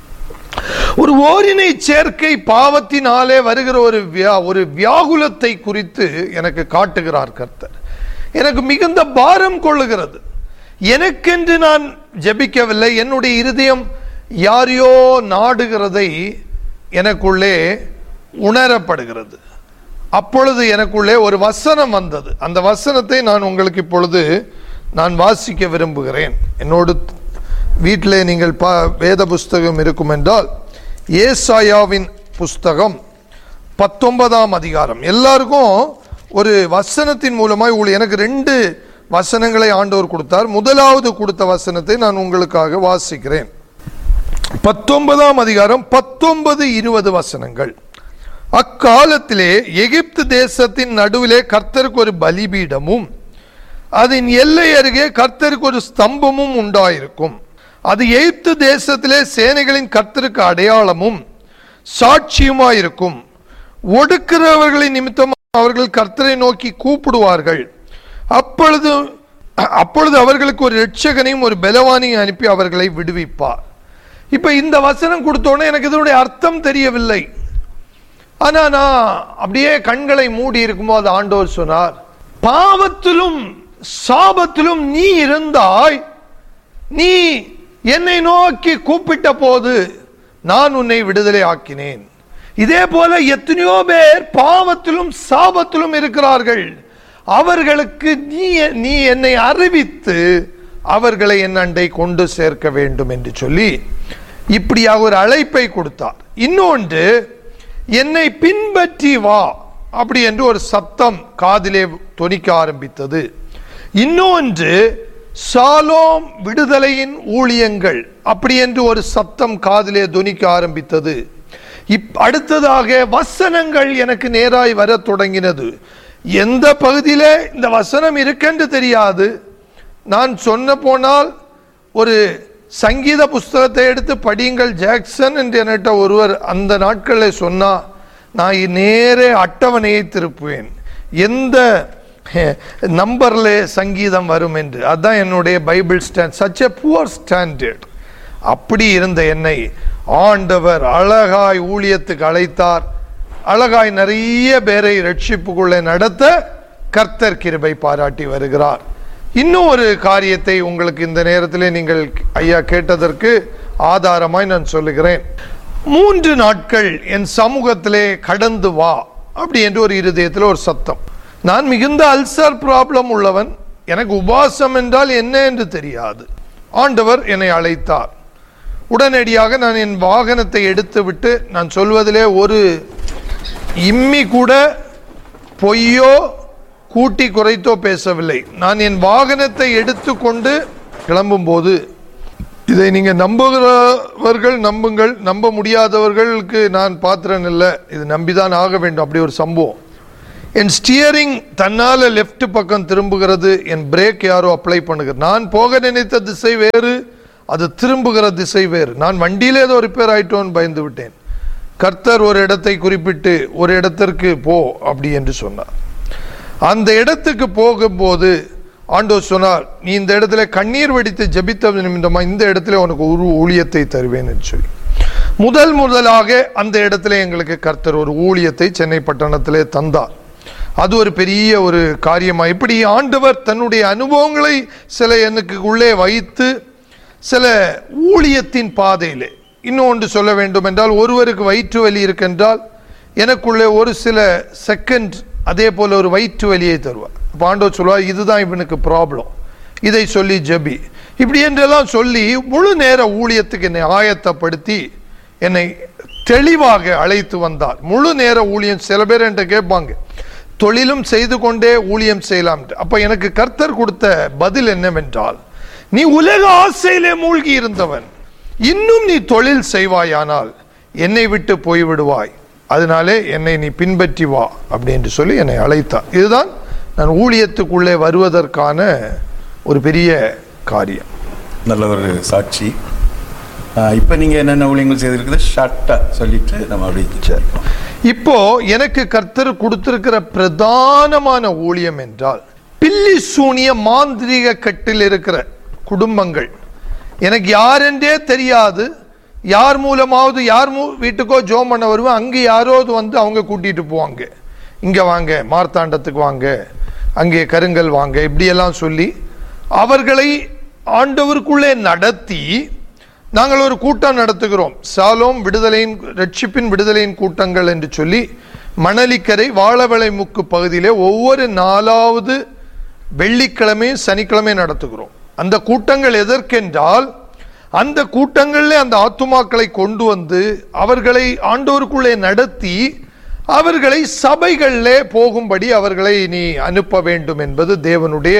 [SPEAKER 1] ஒரு ஓரினை சேர்க்கை பாவத்தினாலே வருகிற ஒரு வியா ஒரு வியாகுலத்தை குறித்து எனக்கு காட்டுகிறார் கர்த்தர் எனக்கு மிகுந்த பாரம் கொள்ளுகிறது எனக்கென்று நான் ஜெபிக்கவில்லை என்னுடைய இருதயம் யாரையோ நாடுகிறதை எனக்குள்ளே உணரப்படுகிறது அப்பொழுது எனக்குள்ளே ஒரு வசனம் வந்தது அந்த வசனத்தை நான் உங்களுக்கு இப்பொழுது நான் வாசிக்க விரும்புகிறேன் என்னோடு வீட்டிலே நீங்கள் பா வேத புஸ்தகம் இருக்கும் என்றால் ஏசாயாவின் புஸ்தகம் பத்தொன்பதாம் அதிகாரம் எல்லாருக்கும் ஒரு வசனத்தின் மூலமாய் உள்ள எனக்கு ரெண்டு வசனங்களை ஆண்டவர் கொடுத்தார் முதலாவது கொடுத்த வசனத்தை நான் உங்களுக்காக வாசிக்கிறேன் பத்தொன்பதாம் அதிகாரம் பத்தொன்பது இருபது வசனங்கள் அக்காலத்திலே எகிப்து தேசத்தின் நடுவிலே கர்த்தருக்கு ஒரு பலிபீடமும் அதன் எல்லை அருகே கர்த்தருக்கு ஒரு ஸ்தம்பமும் உண்டாயிருக்கும் அது எகிப்து தேசத்திலே சேனைகளின் கர்த்தருக்கு அடையாளமும் சாட்சியுமாயிருக்கும் ஒடுக்கிறவர்களின் நிமித்தம் அவர்கள் கர்த்தரை நோக்கி கூப்பிடுவார்கள் அப்பொழுது அப்பொழுது அவர்களுக்கு ஒரு ரட்சகனையும் ஒரு பலவானையும் அனுப்பி அவர்களை விடுவிப்பார் இப்ப இந்த வசனம் கொடுத்தோன்னே எனக்கு இதனுடைய அர்த்தம் தெரியவில்லை ஆனா நான் அப்படியே கண்களை மூடி இருக்கும்போது ஆண்டவர் சொன்னார் பாவத்திலும் சாபத்திலும் நீ இருந்தாய் நீ என்னை நோக்கி கூப்பிட்ட போது நான் உன்னை விடுதலை ஆக்கினேன் இதே போல எத்தனையோ பேர் பாவத்திலும் சாபத்திலும் இருக்கிறார்கள் அவர்களுக்கு நீ நீ என்னை அறிவித்து அவர்களை என் அண்டை கொண்டு சேர்க்க வேண்டும் என்று சொல்லி இப்படியாக ஒரு அழைப்பை கொடுத்தார் இன்னொன்று என்னை பின்பற்றி வா அப்படி என்று ஒரு சத்தம் காதிலே தொனிக்க ஆரம்பித்தது இன்னொன்று சாலோம் விடுதலையின் ஊழியங்கள் அப்படி என்று ஒரு சத்தம் காதிலே தொனிக்க ஆரம்பித்தது இப் அடுத்ததாக வசனங்கள் எனக்கு நேராய் வர தொடங்கினது எந்த பகுதியிலே இந்த வசனம் இருக்கென்று தெரியாது நான் சொன்ன போனால் ஒரு சங்கீத புஸ்தகத்தை எடுத்து படியுங்கள் ஜாக்சன் என்று என்கிட்ட ஒருவர் அந்த நாட்களில் சொன்னா நான் நேரே அட்டவணையை திருப்புவேன் எந்த நம்பர்ல சங்கீதம் வரும் என்று அதுதான் என்னுடைய Bible stand such a poor standard அப்படி இருந்த என்னை ஆண்டவர் அழகாய் ஊழியத்துக்கு அழைத்தார் அழகாய் நிறைய பேரை ரட்சிப்புக்குள்ளே நடத்த கர்த்தர் கிருபை பாராட்டி வருகிறார் இன்னும் ஒரு காரியத்தை உங்களுக்கு இந்த நேரத்திலே நீங்கள் ஐயா கேட்டதற்கு ஆதாரமாய் நான் சொல்லுகிறேன் மூன்று நாட்கள் என் சமூகத்திலே கடந்து வா அப்படி என்று ஒரு இருதயத்தில் ஒரு சத்தம் நான் மிகுந்த அல்சர் ப்ராப்ளம் உள்ளவன் எனக்கு உபாசம் என்றால் என்ன என்று தெரியாது ஆண்டவர் என்னை அழைத்தார் உடனடியாக நான் என் வாகனத்தை எடுத்துவிட்டு நான் சொல்வதிலே ஒரு இம்மி கூட பொய்யோ கூட்டி குறைத்தோ பேசவில்லை நான் என் வாகனத்தை எடுத்துக்கொண்டு கிளம்பும்போது இதை நீங்க நம்புகிறவர்கள் நம்புங்கள் நம்ப முடியாதவர்களுக்கு நான் பாத்திரன் இல்லை இது நம்பிதான் ஆக வேண்டும் அப்படி ஒரு சம்பவம் என் ஸ்டியரிங் தன்னால லெஃப்ட் பக்கம் திரும்புகிறது என் பிரேக் யாரோ அப்ளை பண்ணுகிறது நான் போக நினைத்த திசை வேறு அது திரும்புகிற திசை வேறு நான் வண்டியிலே ஏதோ ரிப்பேர் ஆயிட்டோன்னு பயந்து விட்டேன் கர்த்தர் ஒரு இடத்தை குறிப்பிட்டு ஒரு இடத்திற்கு போ அப்படி என்று சொன்னார் அந்த இடத்துக்கு போகும்போது ஆண்டவர் சொன்னார் நீ இந்த இடத்துல கண்ணீர் வெடித்து ஜெபித்த நிமித்தமா இந்த இடத்துல உனக்கு ஒரு ஊழியத்தை தருவேன் என்று சொல்லி முதல் முதலாக அந்த இடத்துல எங்களுக்கு கர்த்தர் ஒரு ஊழியத்தை சென்னை பட்டணத்திலே தந்தார் அது ஒரு பெரிய ஒரு காரியமா இப்படி ஆண்டவர் தன்னுடைய அனுபவங்களை சில எனக்கு உள்ளே வைத்து சில ஊழியத்தின் பாதையிலே இன்னொன்று சொல்ல வேண்டும் என்றால் ஒருவருக்கு வயிற்று வலி இருக்கின்றால் எனக்குள்ளே ஒரு சில செகண்ட் அதே போல ஒரு வயிற்று வலியை தருவார் அப்ப ஆண்டவர் சொல்லுவார் இதுதான் இவனுக்கு ப்ராப்ளம் இதை சொல்லி ஜெபி இப்படி என்றெல்லாம் சொல்லி முழு நேர ஊழியத்துக்கு என்னை ஆயத்தப்படுத்தி என்னை தெளிவாக அழைத்து வந்தார் முழு நேர ஊழியம் சில பேர் என்கிட்ட கேட்பாங்க தொழிலும் செய்து கொண்டே ஊழியம் செய்யலாம் அப்ப எனக்கு கர்த்தர் கொடுத்த பதில் என்னவென்றால் நீ உலக ஆசையிலே மூழ்கி இருந்தவன் இன்னும் நீ தொழில் செய்வாயானால் என்னை விட்டு போய்விடுவாய் அதனாலே என்னை நீ பின்பற்றி வா அப்படி என்று சொல்லி என்னை அழைத்தார் இதுதான் நான் ஊழியத்துக்குள்ளே வருவதற்கான ஒரு பெரிய காரியம்
[SPEAKER 2] நல்ல ஒரு சாட்சி ஆஹ் இப்ப நீங்க என்னென்ன ஊழியங்கள் செய்திருக்குது ஷார்ட்டா சொல்லிட்டு நம்ம அப்படி சரிப்போம்
[SPEAKER 1] இப்போ எனக்கு கர்த்தர் கொடுத்திருக்கிற பிரதானமான ஊழியம் என்றால் பில்லி சூனிய மாந்திரீக கட்டில் இருக்கிற குடும்பங்கள் எனக்கு யாரென்றே தெரியாது யார் மூலமாவது யார் மூ வீட்டுக்கோ ஜோம் பண்ண வருவேன் அங்கே யாராவது வந்து அவங்க கூட்டிட்டு போவாங்க இங்கே வாங்க மார்த்தாண்டத்துக்கு வாங்க அங்கே கருங்கல் வாங்க இப்படியெல்லாம் சொல்லி அவர்களை ஆண்டவருக்குள்ளே நடத்தி நாங்கள் ஒரு கூட்டம் நடத்துகிறோம் சாலோம் விடுதலையின் ரட்சிப்பின் விடுதலையின் கூட்டங்கள் என்று சொல்லி மணலிக்கரை வாழவளை முக்கு பகுதியிலே ஒவ்வொரு நாலாவது வெள்ளிக்கிழமையும் சனிக்கிழமையும் நடத்துகிறோம் அந்த கூட்டங்கள் எதற்கென்றால் அந்த கூட்டங்களில் அந்த ஆத்துமாக்களை கொண்டு வந்து அவர்களை ஆண்டோருக்குள்ளே நடத்தி அவர்களை சபைகளிலே போகும்படி அவர்களை நீ அனுப்ப வேண்டும் என்பது தேவனுடைய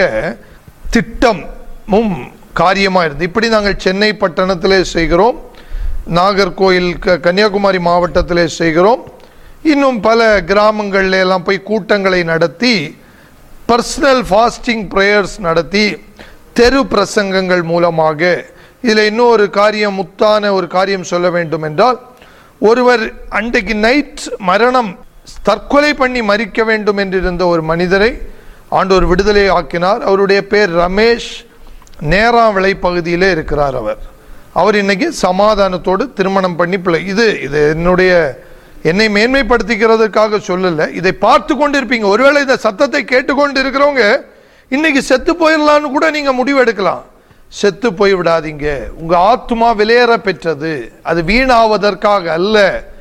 [SPEAKER 1] திட்டமும் காரியமாக இருந்து இப்படி நாங்கள் சென்னை பட்டணத்திலே செய்கிறோம் நாகர்கோயில் க- கன்னியாகுமரி மாவட்டத்திலே செய்கிறோம் இன்னும் பல கிராமங்கள்ல எல்லாம் போய் கூட்டங்களை நடத்தி பர்சனல் ஃபாஸ்டிங் ப்ரேயர்ஸ் நடத்தி தெரு பிரசங்கங்கள் மூலமாக இதில் இன்னொரு காரியம் முத்தான ஒரு காரியம் சொல்ல வேண்டும் என்றால் ஒருவர் அன்றைக்கு நைட் மரணம் தற்கொலை பண்ணி மறிக்க வேண்டும் என்றிருந்த ஒரு மனிதரை ஆண்டவர் விடுதலை ஆக்கினார் அவருடைய பேர் ரமேஷ் நேராவிளை பகுதியிலே இருக்கிறார் அவர் அவர் இன்னைக்கு சமாதானத்தோடு திருமணம் பண்ணி பிள்ளை இது இது என்னுடைய என்னை மேன்மைப்படுத்திக்கிறதுக்காக சொல்லல இதை பார்த்து கொண்டு இருப்பீங்க ஒருவேளை இந்த சத்தத்தை கேட்டுக்கொண்டு இருக்கிறவங்க இன்னைக்கு செத்து போயிடலான்னு கூட நீங்க முடிவு எடுக்கலாம் செத்து போய் விடாதீங்க உங்க ஆத்துமா விலையேற பெற்றது அது வீணாவதற்காக அல்ல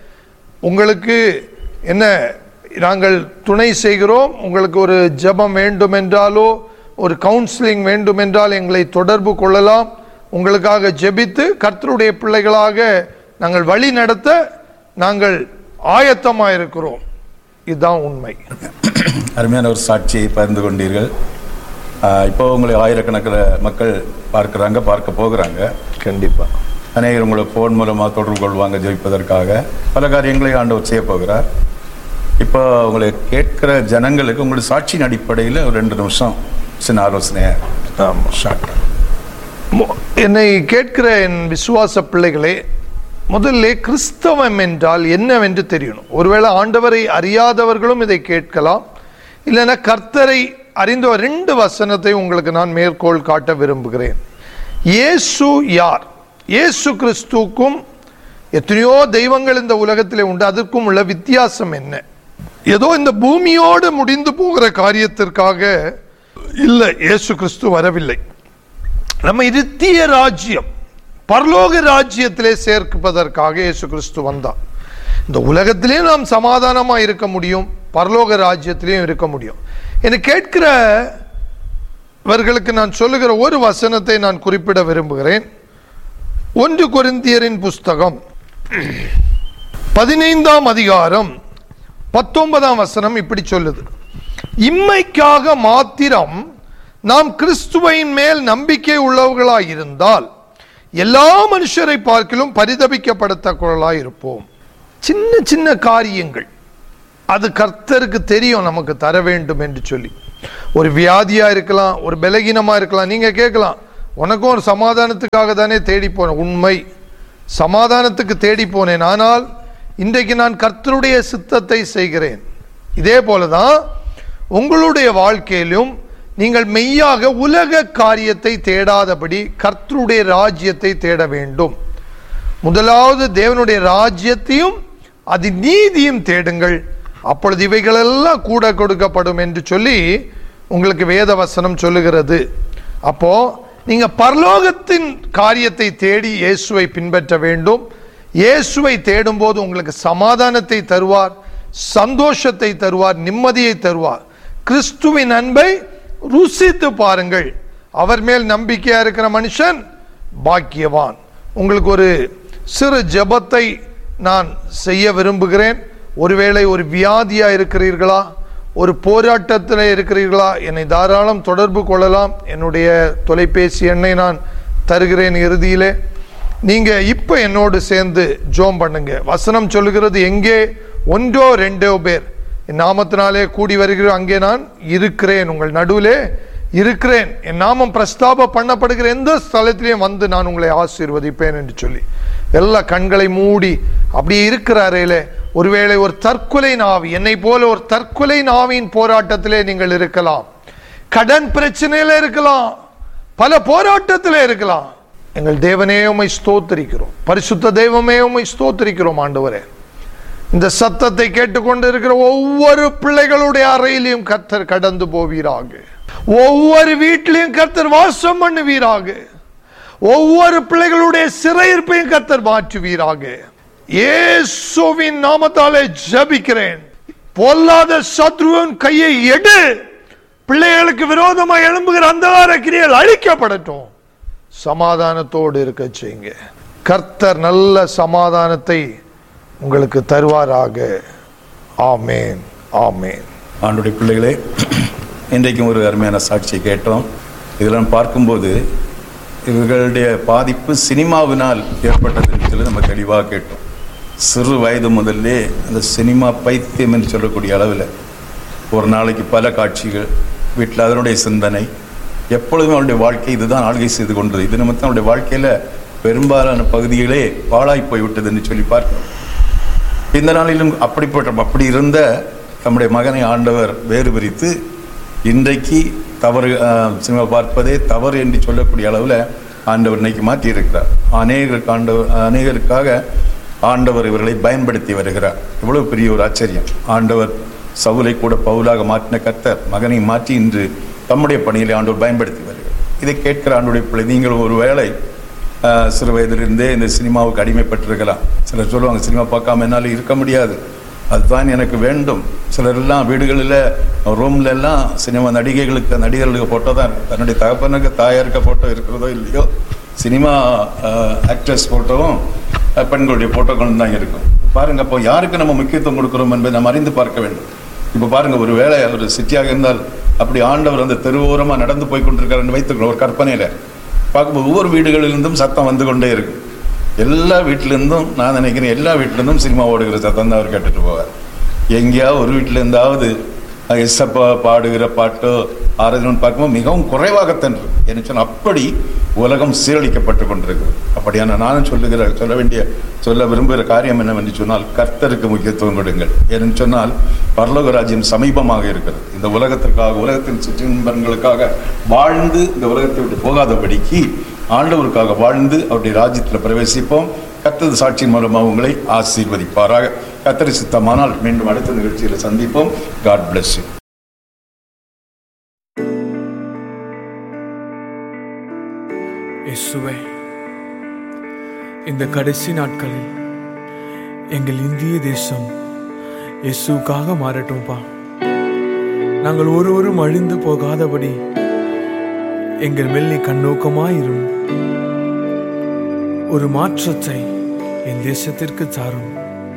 [SPEAKER 1] உங்களுக்கு என்ன நாங்கள் துணை செய்கிறோம் உங்களுக்கு ஒரு ஜெபம் வேண்டும் என்றாலோ ஒரு கவுன்சிலிங் வேண்டும் என்றால் எங்களை தொடர்பு கொள்ளலாம் உங்களுக்காக ஜெபித்து கர்த்தருடைய பிள்ளைகளாக நாங்கள் வழி நடத்த நாங்கள் ஆயத்தமாக இருக்கிறோம் இதுதான் உண்மை
[SPEAKER 2] அருமையான ஒரு சாட்சியை பகிர்ந்து கொண்டீர்கள் ஆஹ் இப்போ உங்களை ஆயிரக்கணக்கில் மக்கள் பார்க்குறாங்க பார்க்க போகிறாங்க
[SPEAKER 1] கண்டிப்பா
[SPEAKER 2] அநேகர் உங்களை ஃபோன் மூலமாக தொடர்பு கொள்வாங்க ஜெயிப்பதற்காக பல காரியங்களை ஆண்டவர் செய்ய போகிறார் இப்போ உங்களை கேட்கிற ஜனங்களுக்கு உங்களுடைய சாட்சியின் அடிப்படையில் ஒரு ரெண்டு நிமிஷம் சின்ன ஆலோசனையை
[SPEAKER 1] ஆமாம்
[SPEAKER 2] ஷார்ட்
[SPEAKER 1] மு- என்னை கேட்கிற என் விசுவாச பிள்ளைகளே முதல்ல கிறிஸ்தவம் என்றால் என்னவென்று தெரியணும் ஒருவேளை ஆண்டவரை அறியாதவர்களும் இதை கேட்கலாம் இல்லைன்னா கர்த்தரை அறிந்த ஒரு ரெண்டு வசனத்தை உங்களுக்கு நான் மேற்கோள் காட்ட விரும்புகிறேன் இயேசு யார் இயேசு கிறிஸ்துக்கும் எத்தனையோ தெய்வங்கள் இந்த உலகத்திலே உண்டு அதற்கும் உள்ள வித்தியாசம் என்ன ஏதோ இந்த பூமியோடு முடிந்து போகிற காரியத்திற்காக இல்லை இயேசு கிறிஸ்து வரவில்லை நம்ம இருத்திய ராஜ்யம் பரலோக ராஜ்யத்திலே சேர்ப்பதற்காக இயேசு கிறிஸ்து வந்தார் இந்த உலகத்திலேயும் நாம் சமாதானமா இருக்க முடியும் பரலோக ராஜ்யத்திலேயும் இருக்க முடியும் என்னை கேட்கிறவர்களுக்கு நான் சொல்லுகிற ஒரு வசனத்தை நான் குறிப்பிட விரும்புகிறேன் ஒன்று கொரிந்தியரின் புஸ்தகம் பதினைந்தாம் அதிகாரம் பத்தொன்பதாம் வசனம் இப்படி சொல்லுது இம்மைக்காக மாத்திரம் நாம் கிறிஸ்துவின் மேல் நம்பிக்கை உள்ளவர்களாய் இருந்தால் எல்லா மனுஷரை பார்க்கிலும் பரிதபிக்கப்படத்தக்கவர்களாய் இருப்போம் சின்ன சின்ன காரியங்கள் அது கர்த்தருக்கு தெரியும் நமக்கு தர வேண்டும் என்று சொல்லி ஒரு வியாதியா இருக்கலாம் ஒரு பலகீனமா இருக்கலாம் நீங்க கேட்கலாம் உனக்கும் ஒரு சமாதானத்துக்காக தானே தேடி போனேன் உண்மை சமாதானத்துக்கு தேடி போனேன் ஆனால் இன்றைக்கு நான் கர்த்தருடைய சித்தத்தை செய்கிறேன் இதே போலதான் உங்களுடைய வாழ்க்கையிலும் நீங்கள் மெய்யாக உலக காரியத்தை தேடாதபடி கர்த்தருடைய ராஜ்யத்தை தேட வேண்டும் முதலாவது தேவனுடைய ராஜ்யத்தையும் அது நீதியும் தேடுங்கள் அப்பொழுது இவைகளெல்லாம் கூட கொடுக்கப்படும் என்று சொல்லி உங்களுக்கு வேத வசனம் சொல்லுகிறது அப்போ நீங்க பரலோகத்தின் காரியத்தை தேடி இயேசுவை பின்பற்ற வேண்டும் இயேசுவை தேடும்போது உங்களுக்கு சமாதானத்தை தருவார் சந்தோஷத்தை தருவார் நிம்மதியை தருவார் கிறிஸ்துவின் அன்பை ருசித்து பாருங்கள் அவர் மேல் நம்பிக்கையா இருக்கிற மனுஷன் பாக்கியவான் உங்களுக்கு ஒரு சிறு ஜெபத்தை நான் செய்ய விரும்புகிறேன் ஒருவேளை ஒரு வியாதியா இருக்கிறீர்களா ஒரு போராட்டத்தில் இருக்கிறீர்களா என்னை தாராளம் தொடர்பு கொள்ளலாம் என்னுடைய தொலைபேசி எண்ணை நான் தருகிறேன் இறுதியிலே நீங்க இப்ப என்னோடு சேர்ந்து ஜோம் பண்ணுங்க வசனம் சொல்லுகிறது எங்கே ஒன்றோ ரெண்டோ பேர் என் நாமத்தினாலே கூடி வருகிறோம் அங்கே நான் இருக்கிறேன் உங்கள் நடுவிலே இருக்கிறேன் என் நாமம் பிரஸ்தாப பண்ணப்படுகிற எந்த ஸ்தலத்திலையும் வந்து நான் உங்களை ஆசீர்வதிப்பேன் என்று சொல்லி எல்லா கண்களை மூடி அப்படியே இருக்கிறாரேலே ஒருவேளை ஒரு தற்கொலை நாவி என்னை போல ஒரு தற்கொலை நாவின் போராட்டத்திலே நீங்கள் இருக்கலாம் கடன் பிரச்சனையில இருக்கலாம் பல போராட்டத்திலே இருக்கலாம் எங்கள் தேவனே உம்மை ஸ்தோத்திரிக்கிறோம் பரிசுத்த தெய்வமே உம்மை ஸ்தோத்திரிக்கிறோம் ஆண்டவரே இந்த சத்தத்தை கேட்டுக்கொண்டு இருக்கிற ஒவ்வொரு பிள்ளைகளுடைய அறையிலையும் கர்த்தர் கடந்து போவீராக ஒவ்வொரு வீட்டிலையும் கர்த்தர் வாசம் பண்ணுவீராக ஒவ்வொரு பிள்ளைகளுடைய சிறையிருப்பையும் கர்த்தர் மாற்றுவீராக இயேசுவின் நாமத்தாலே ஜெபிக்கிறேன் பொல்லாத சத்ருவின் கையை எடு பிள்ளைகளுக்கு விரோதமாக எழும்புகிற அந்தகார கிரியைகள் அழிக்கப்படட்டும் சமாதானத்தோடு இருக்க செய்யுங்க கர்த்தர் நல்ல சமாதானத்தை உங்களுக்கு தருவாராக ஆமேன் ஆமேன்
[SPEAKER 2] ஆண்டுடைய பிள்ளைகளே இன்றைக்கும் ஒரு அருமையான சாட்சியை கேட்டோம் இதெல்லாம் பார்க்கும்போது இவர்களுடைய பாதிப்பு சினிமாவினால் ஏற்பட்டதுன்னு சொல்லி நம்ம தெளிவாக கேட்டோம் சிறு வயது முதல்லே அந்த சினிமா பைத்தியம் என்று சொல்லக்கூடிய அளவில் ஒரு நாளைக்கு பல காட்சிகள் வீட்டில் அதனுடைய சிந்தனை எப்பொழுதும் அவருடைய வாழ்க்கை இதுதான் ஆள்கை செய்து கொண்டது இது நிமித்தம் அவருடைய வாழ்க்கையில் பெரும்பாலான பகுதிகளே பாழாய் போய்விட்டது என்று சொல்லி பார்க்கிறோம் இந்த நாளிலும் அப்படிப்பட்ட அப்படி இருந்த நம்முடைய மகனை ஆண்டவர் வேறு பிரித்து இன்றைக்கு தவறு அஹ், சினிமா பார்ப்பதே தவறு என்று சொல்லக்கூடிய அளவில் ஆண்டவர் இன்னைக்கு மாற்றியிருக்கிறார் அநேகருக்கு ஆண்டவர் அநேகருக்காக ஆண்டவர் இவர்களை பயன்படுத்தி வருகிறார் இவ்வளவு பெரிய ஒரு ஆச்சரியம் ஆண்டவர் சவுலை கூட பவுலாக மாற்றின கர்த்தர் மகனை மாற்றி இன்று தம்முடைய பணியிலே ஆண்டவர் பயன்படுத்தி வருகிறார் இதை கேட்கிற ஆண்டுடைய பிள்ளை நீங்கள் ஒரு வேளை ஆஹ் சிறு வயதிலிருந்தே இந்த சினிமாவுக்கு அடிமைப்பட்டிருக்கலாம் சிலர் சொல்லுவாங்க சினிமா பார்க்காம என்னால் இருக்க முடியாது அதுதான் எனக்கு வேண்டும் சிலர் எல்லாம் வீடுகளில் ரூம்ல எல்லாம் சினிமா நடிகைகளுக்கு நடிகர்களுக்கு போட்டோ தான் இருக்கு. தன்னுடைய தகப்பனுக்கு தாயாருக்கு போட்டோ இருக்கிறதோ இல்லையோ சினிமா ஆக்ட்ரஸ் போட்டோவும் அஹ், பெண்களுடைய போட்டோக்களும் தான் இருக்கும் பாருங்க அப்போ யாருக்கு நம்ம முக்கியத்துவம் கொடுக்குறோம் என்பதை நம்ம அறிந்து பார்க்க வேண்டும் இப்போ பாருங்க ஒரு வேளை ஒரு சிட்டியாக இருந்தால் அப்படி ஆண்டவர் அந்த தெருவோரமாக நடந்து போய் கொண்டிருக்காருன்னு வைத்துக்கிறோம் ஒரு கற்பனையில் பார்க்கும்போது ஒவ்வொரு வீடுகளிலிருந்தும் சத்தம் வந்து கொண்டே இருக்கும் எல்லா வீட்டிலேருந்தும் நான் நினைக்கிறேன் எல்லா வீட்டிலேருந்தும் சினிமா ஓடுகிற சத்தம் தான் அவர் கேட்டுட்டு போவார் எங்கேயாவது ஒரு வீட்டில் இருந்தாவது எஸ்ஸப்பா பாடுகிற பாட்டோ ஆராதனை பார்க்கும்போது மிகவும் குறைவாகத்தான் இருக்கு என்ன சொன்னால் அப்படி உலகம் சீரழிக்கப்பட்டு கொண்டிருக்கிறது அப்படியான நானும் சொல்லுகிற சொல்ல வேண்டிய சொல்ல விரும்புகிற காரியம் என்னவென்று சொன்னால் கர்த்தருக்கு முக்கியத்துவம் கொடுங்கள் ஏன்னு சொன்னால் பரலோக ராஜ்யம் சமீபமாக இருக்கிறது இந்த உலகத்திற்காக உலகத்தின் சுற்றின்பர்களுக்காக வாழ்ந்து இந்த உலகத்தை விட்டு போகாதபடிக்கு ஆண்டவருக்காக வாழ்ந்து அவருடைய ராஜ்யத்தில் பிரவேசிப்போம் கத்தது சாட்சியின் மூலமாக உங்களை ஆசீர்வதிப்பாராக கத்தரி சித்தமானால் மீண்டும் அடுத்த நிகழ்ச்சியில் சந்திப்போம் காட் bless you
[SPEAKER 3] இயேசுவே இந்த கடைசி நாட்களில் எங்கள் இந்திய தேசம் இயேசுக்காக மாறட்டும்பா நாங்கள் ஒருவரும் அழிந்து போகாதபடி எங்கள் மேல் நீ கண்ணோக்கமாயிரும் ஒரு மாற்றத்தை என் தேசத்திற்கு தாரும்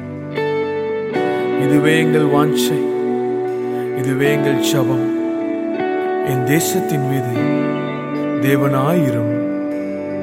[SPEAKER 3] இதுவே எங்கள் வாஞ்சை இதுவே எங்கள் சபம் என் தேசத்தின் மீது தேவனாயிரும்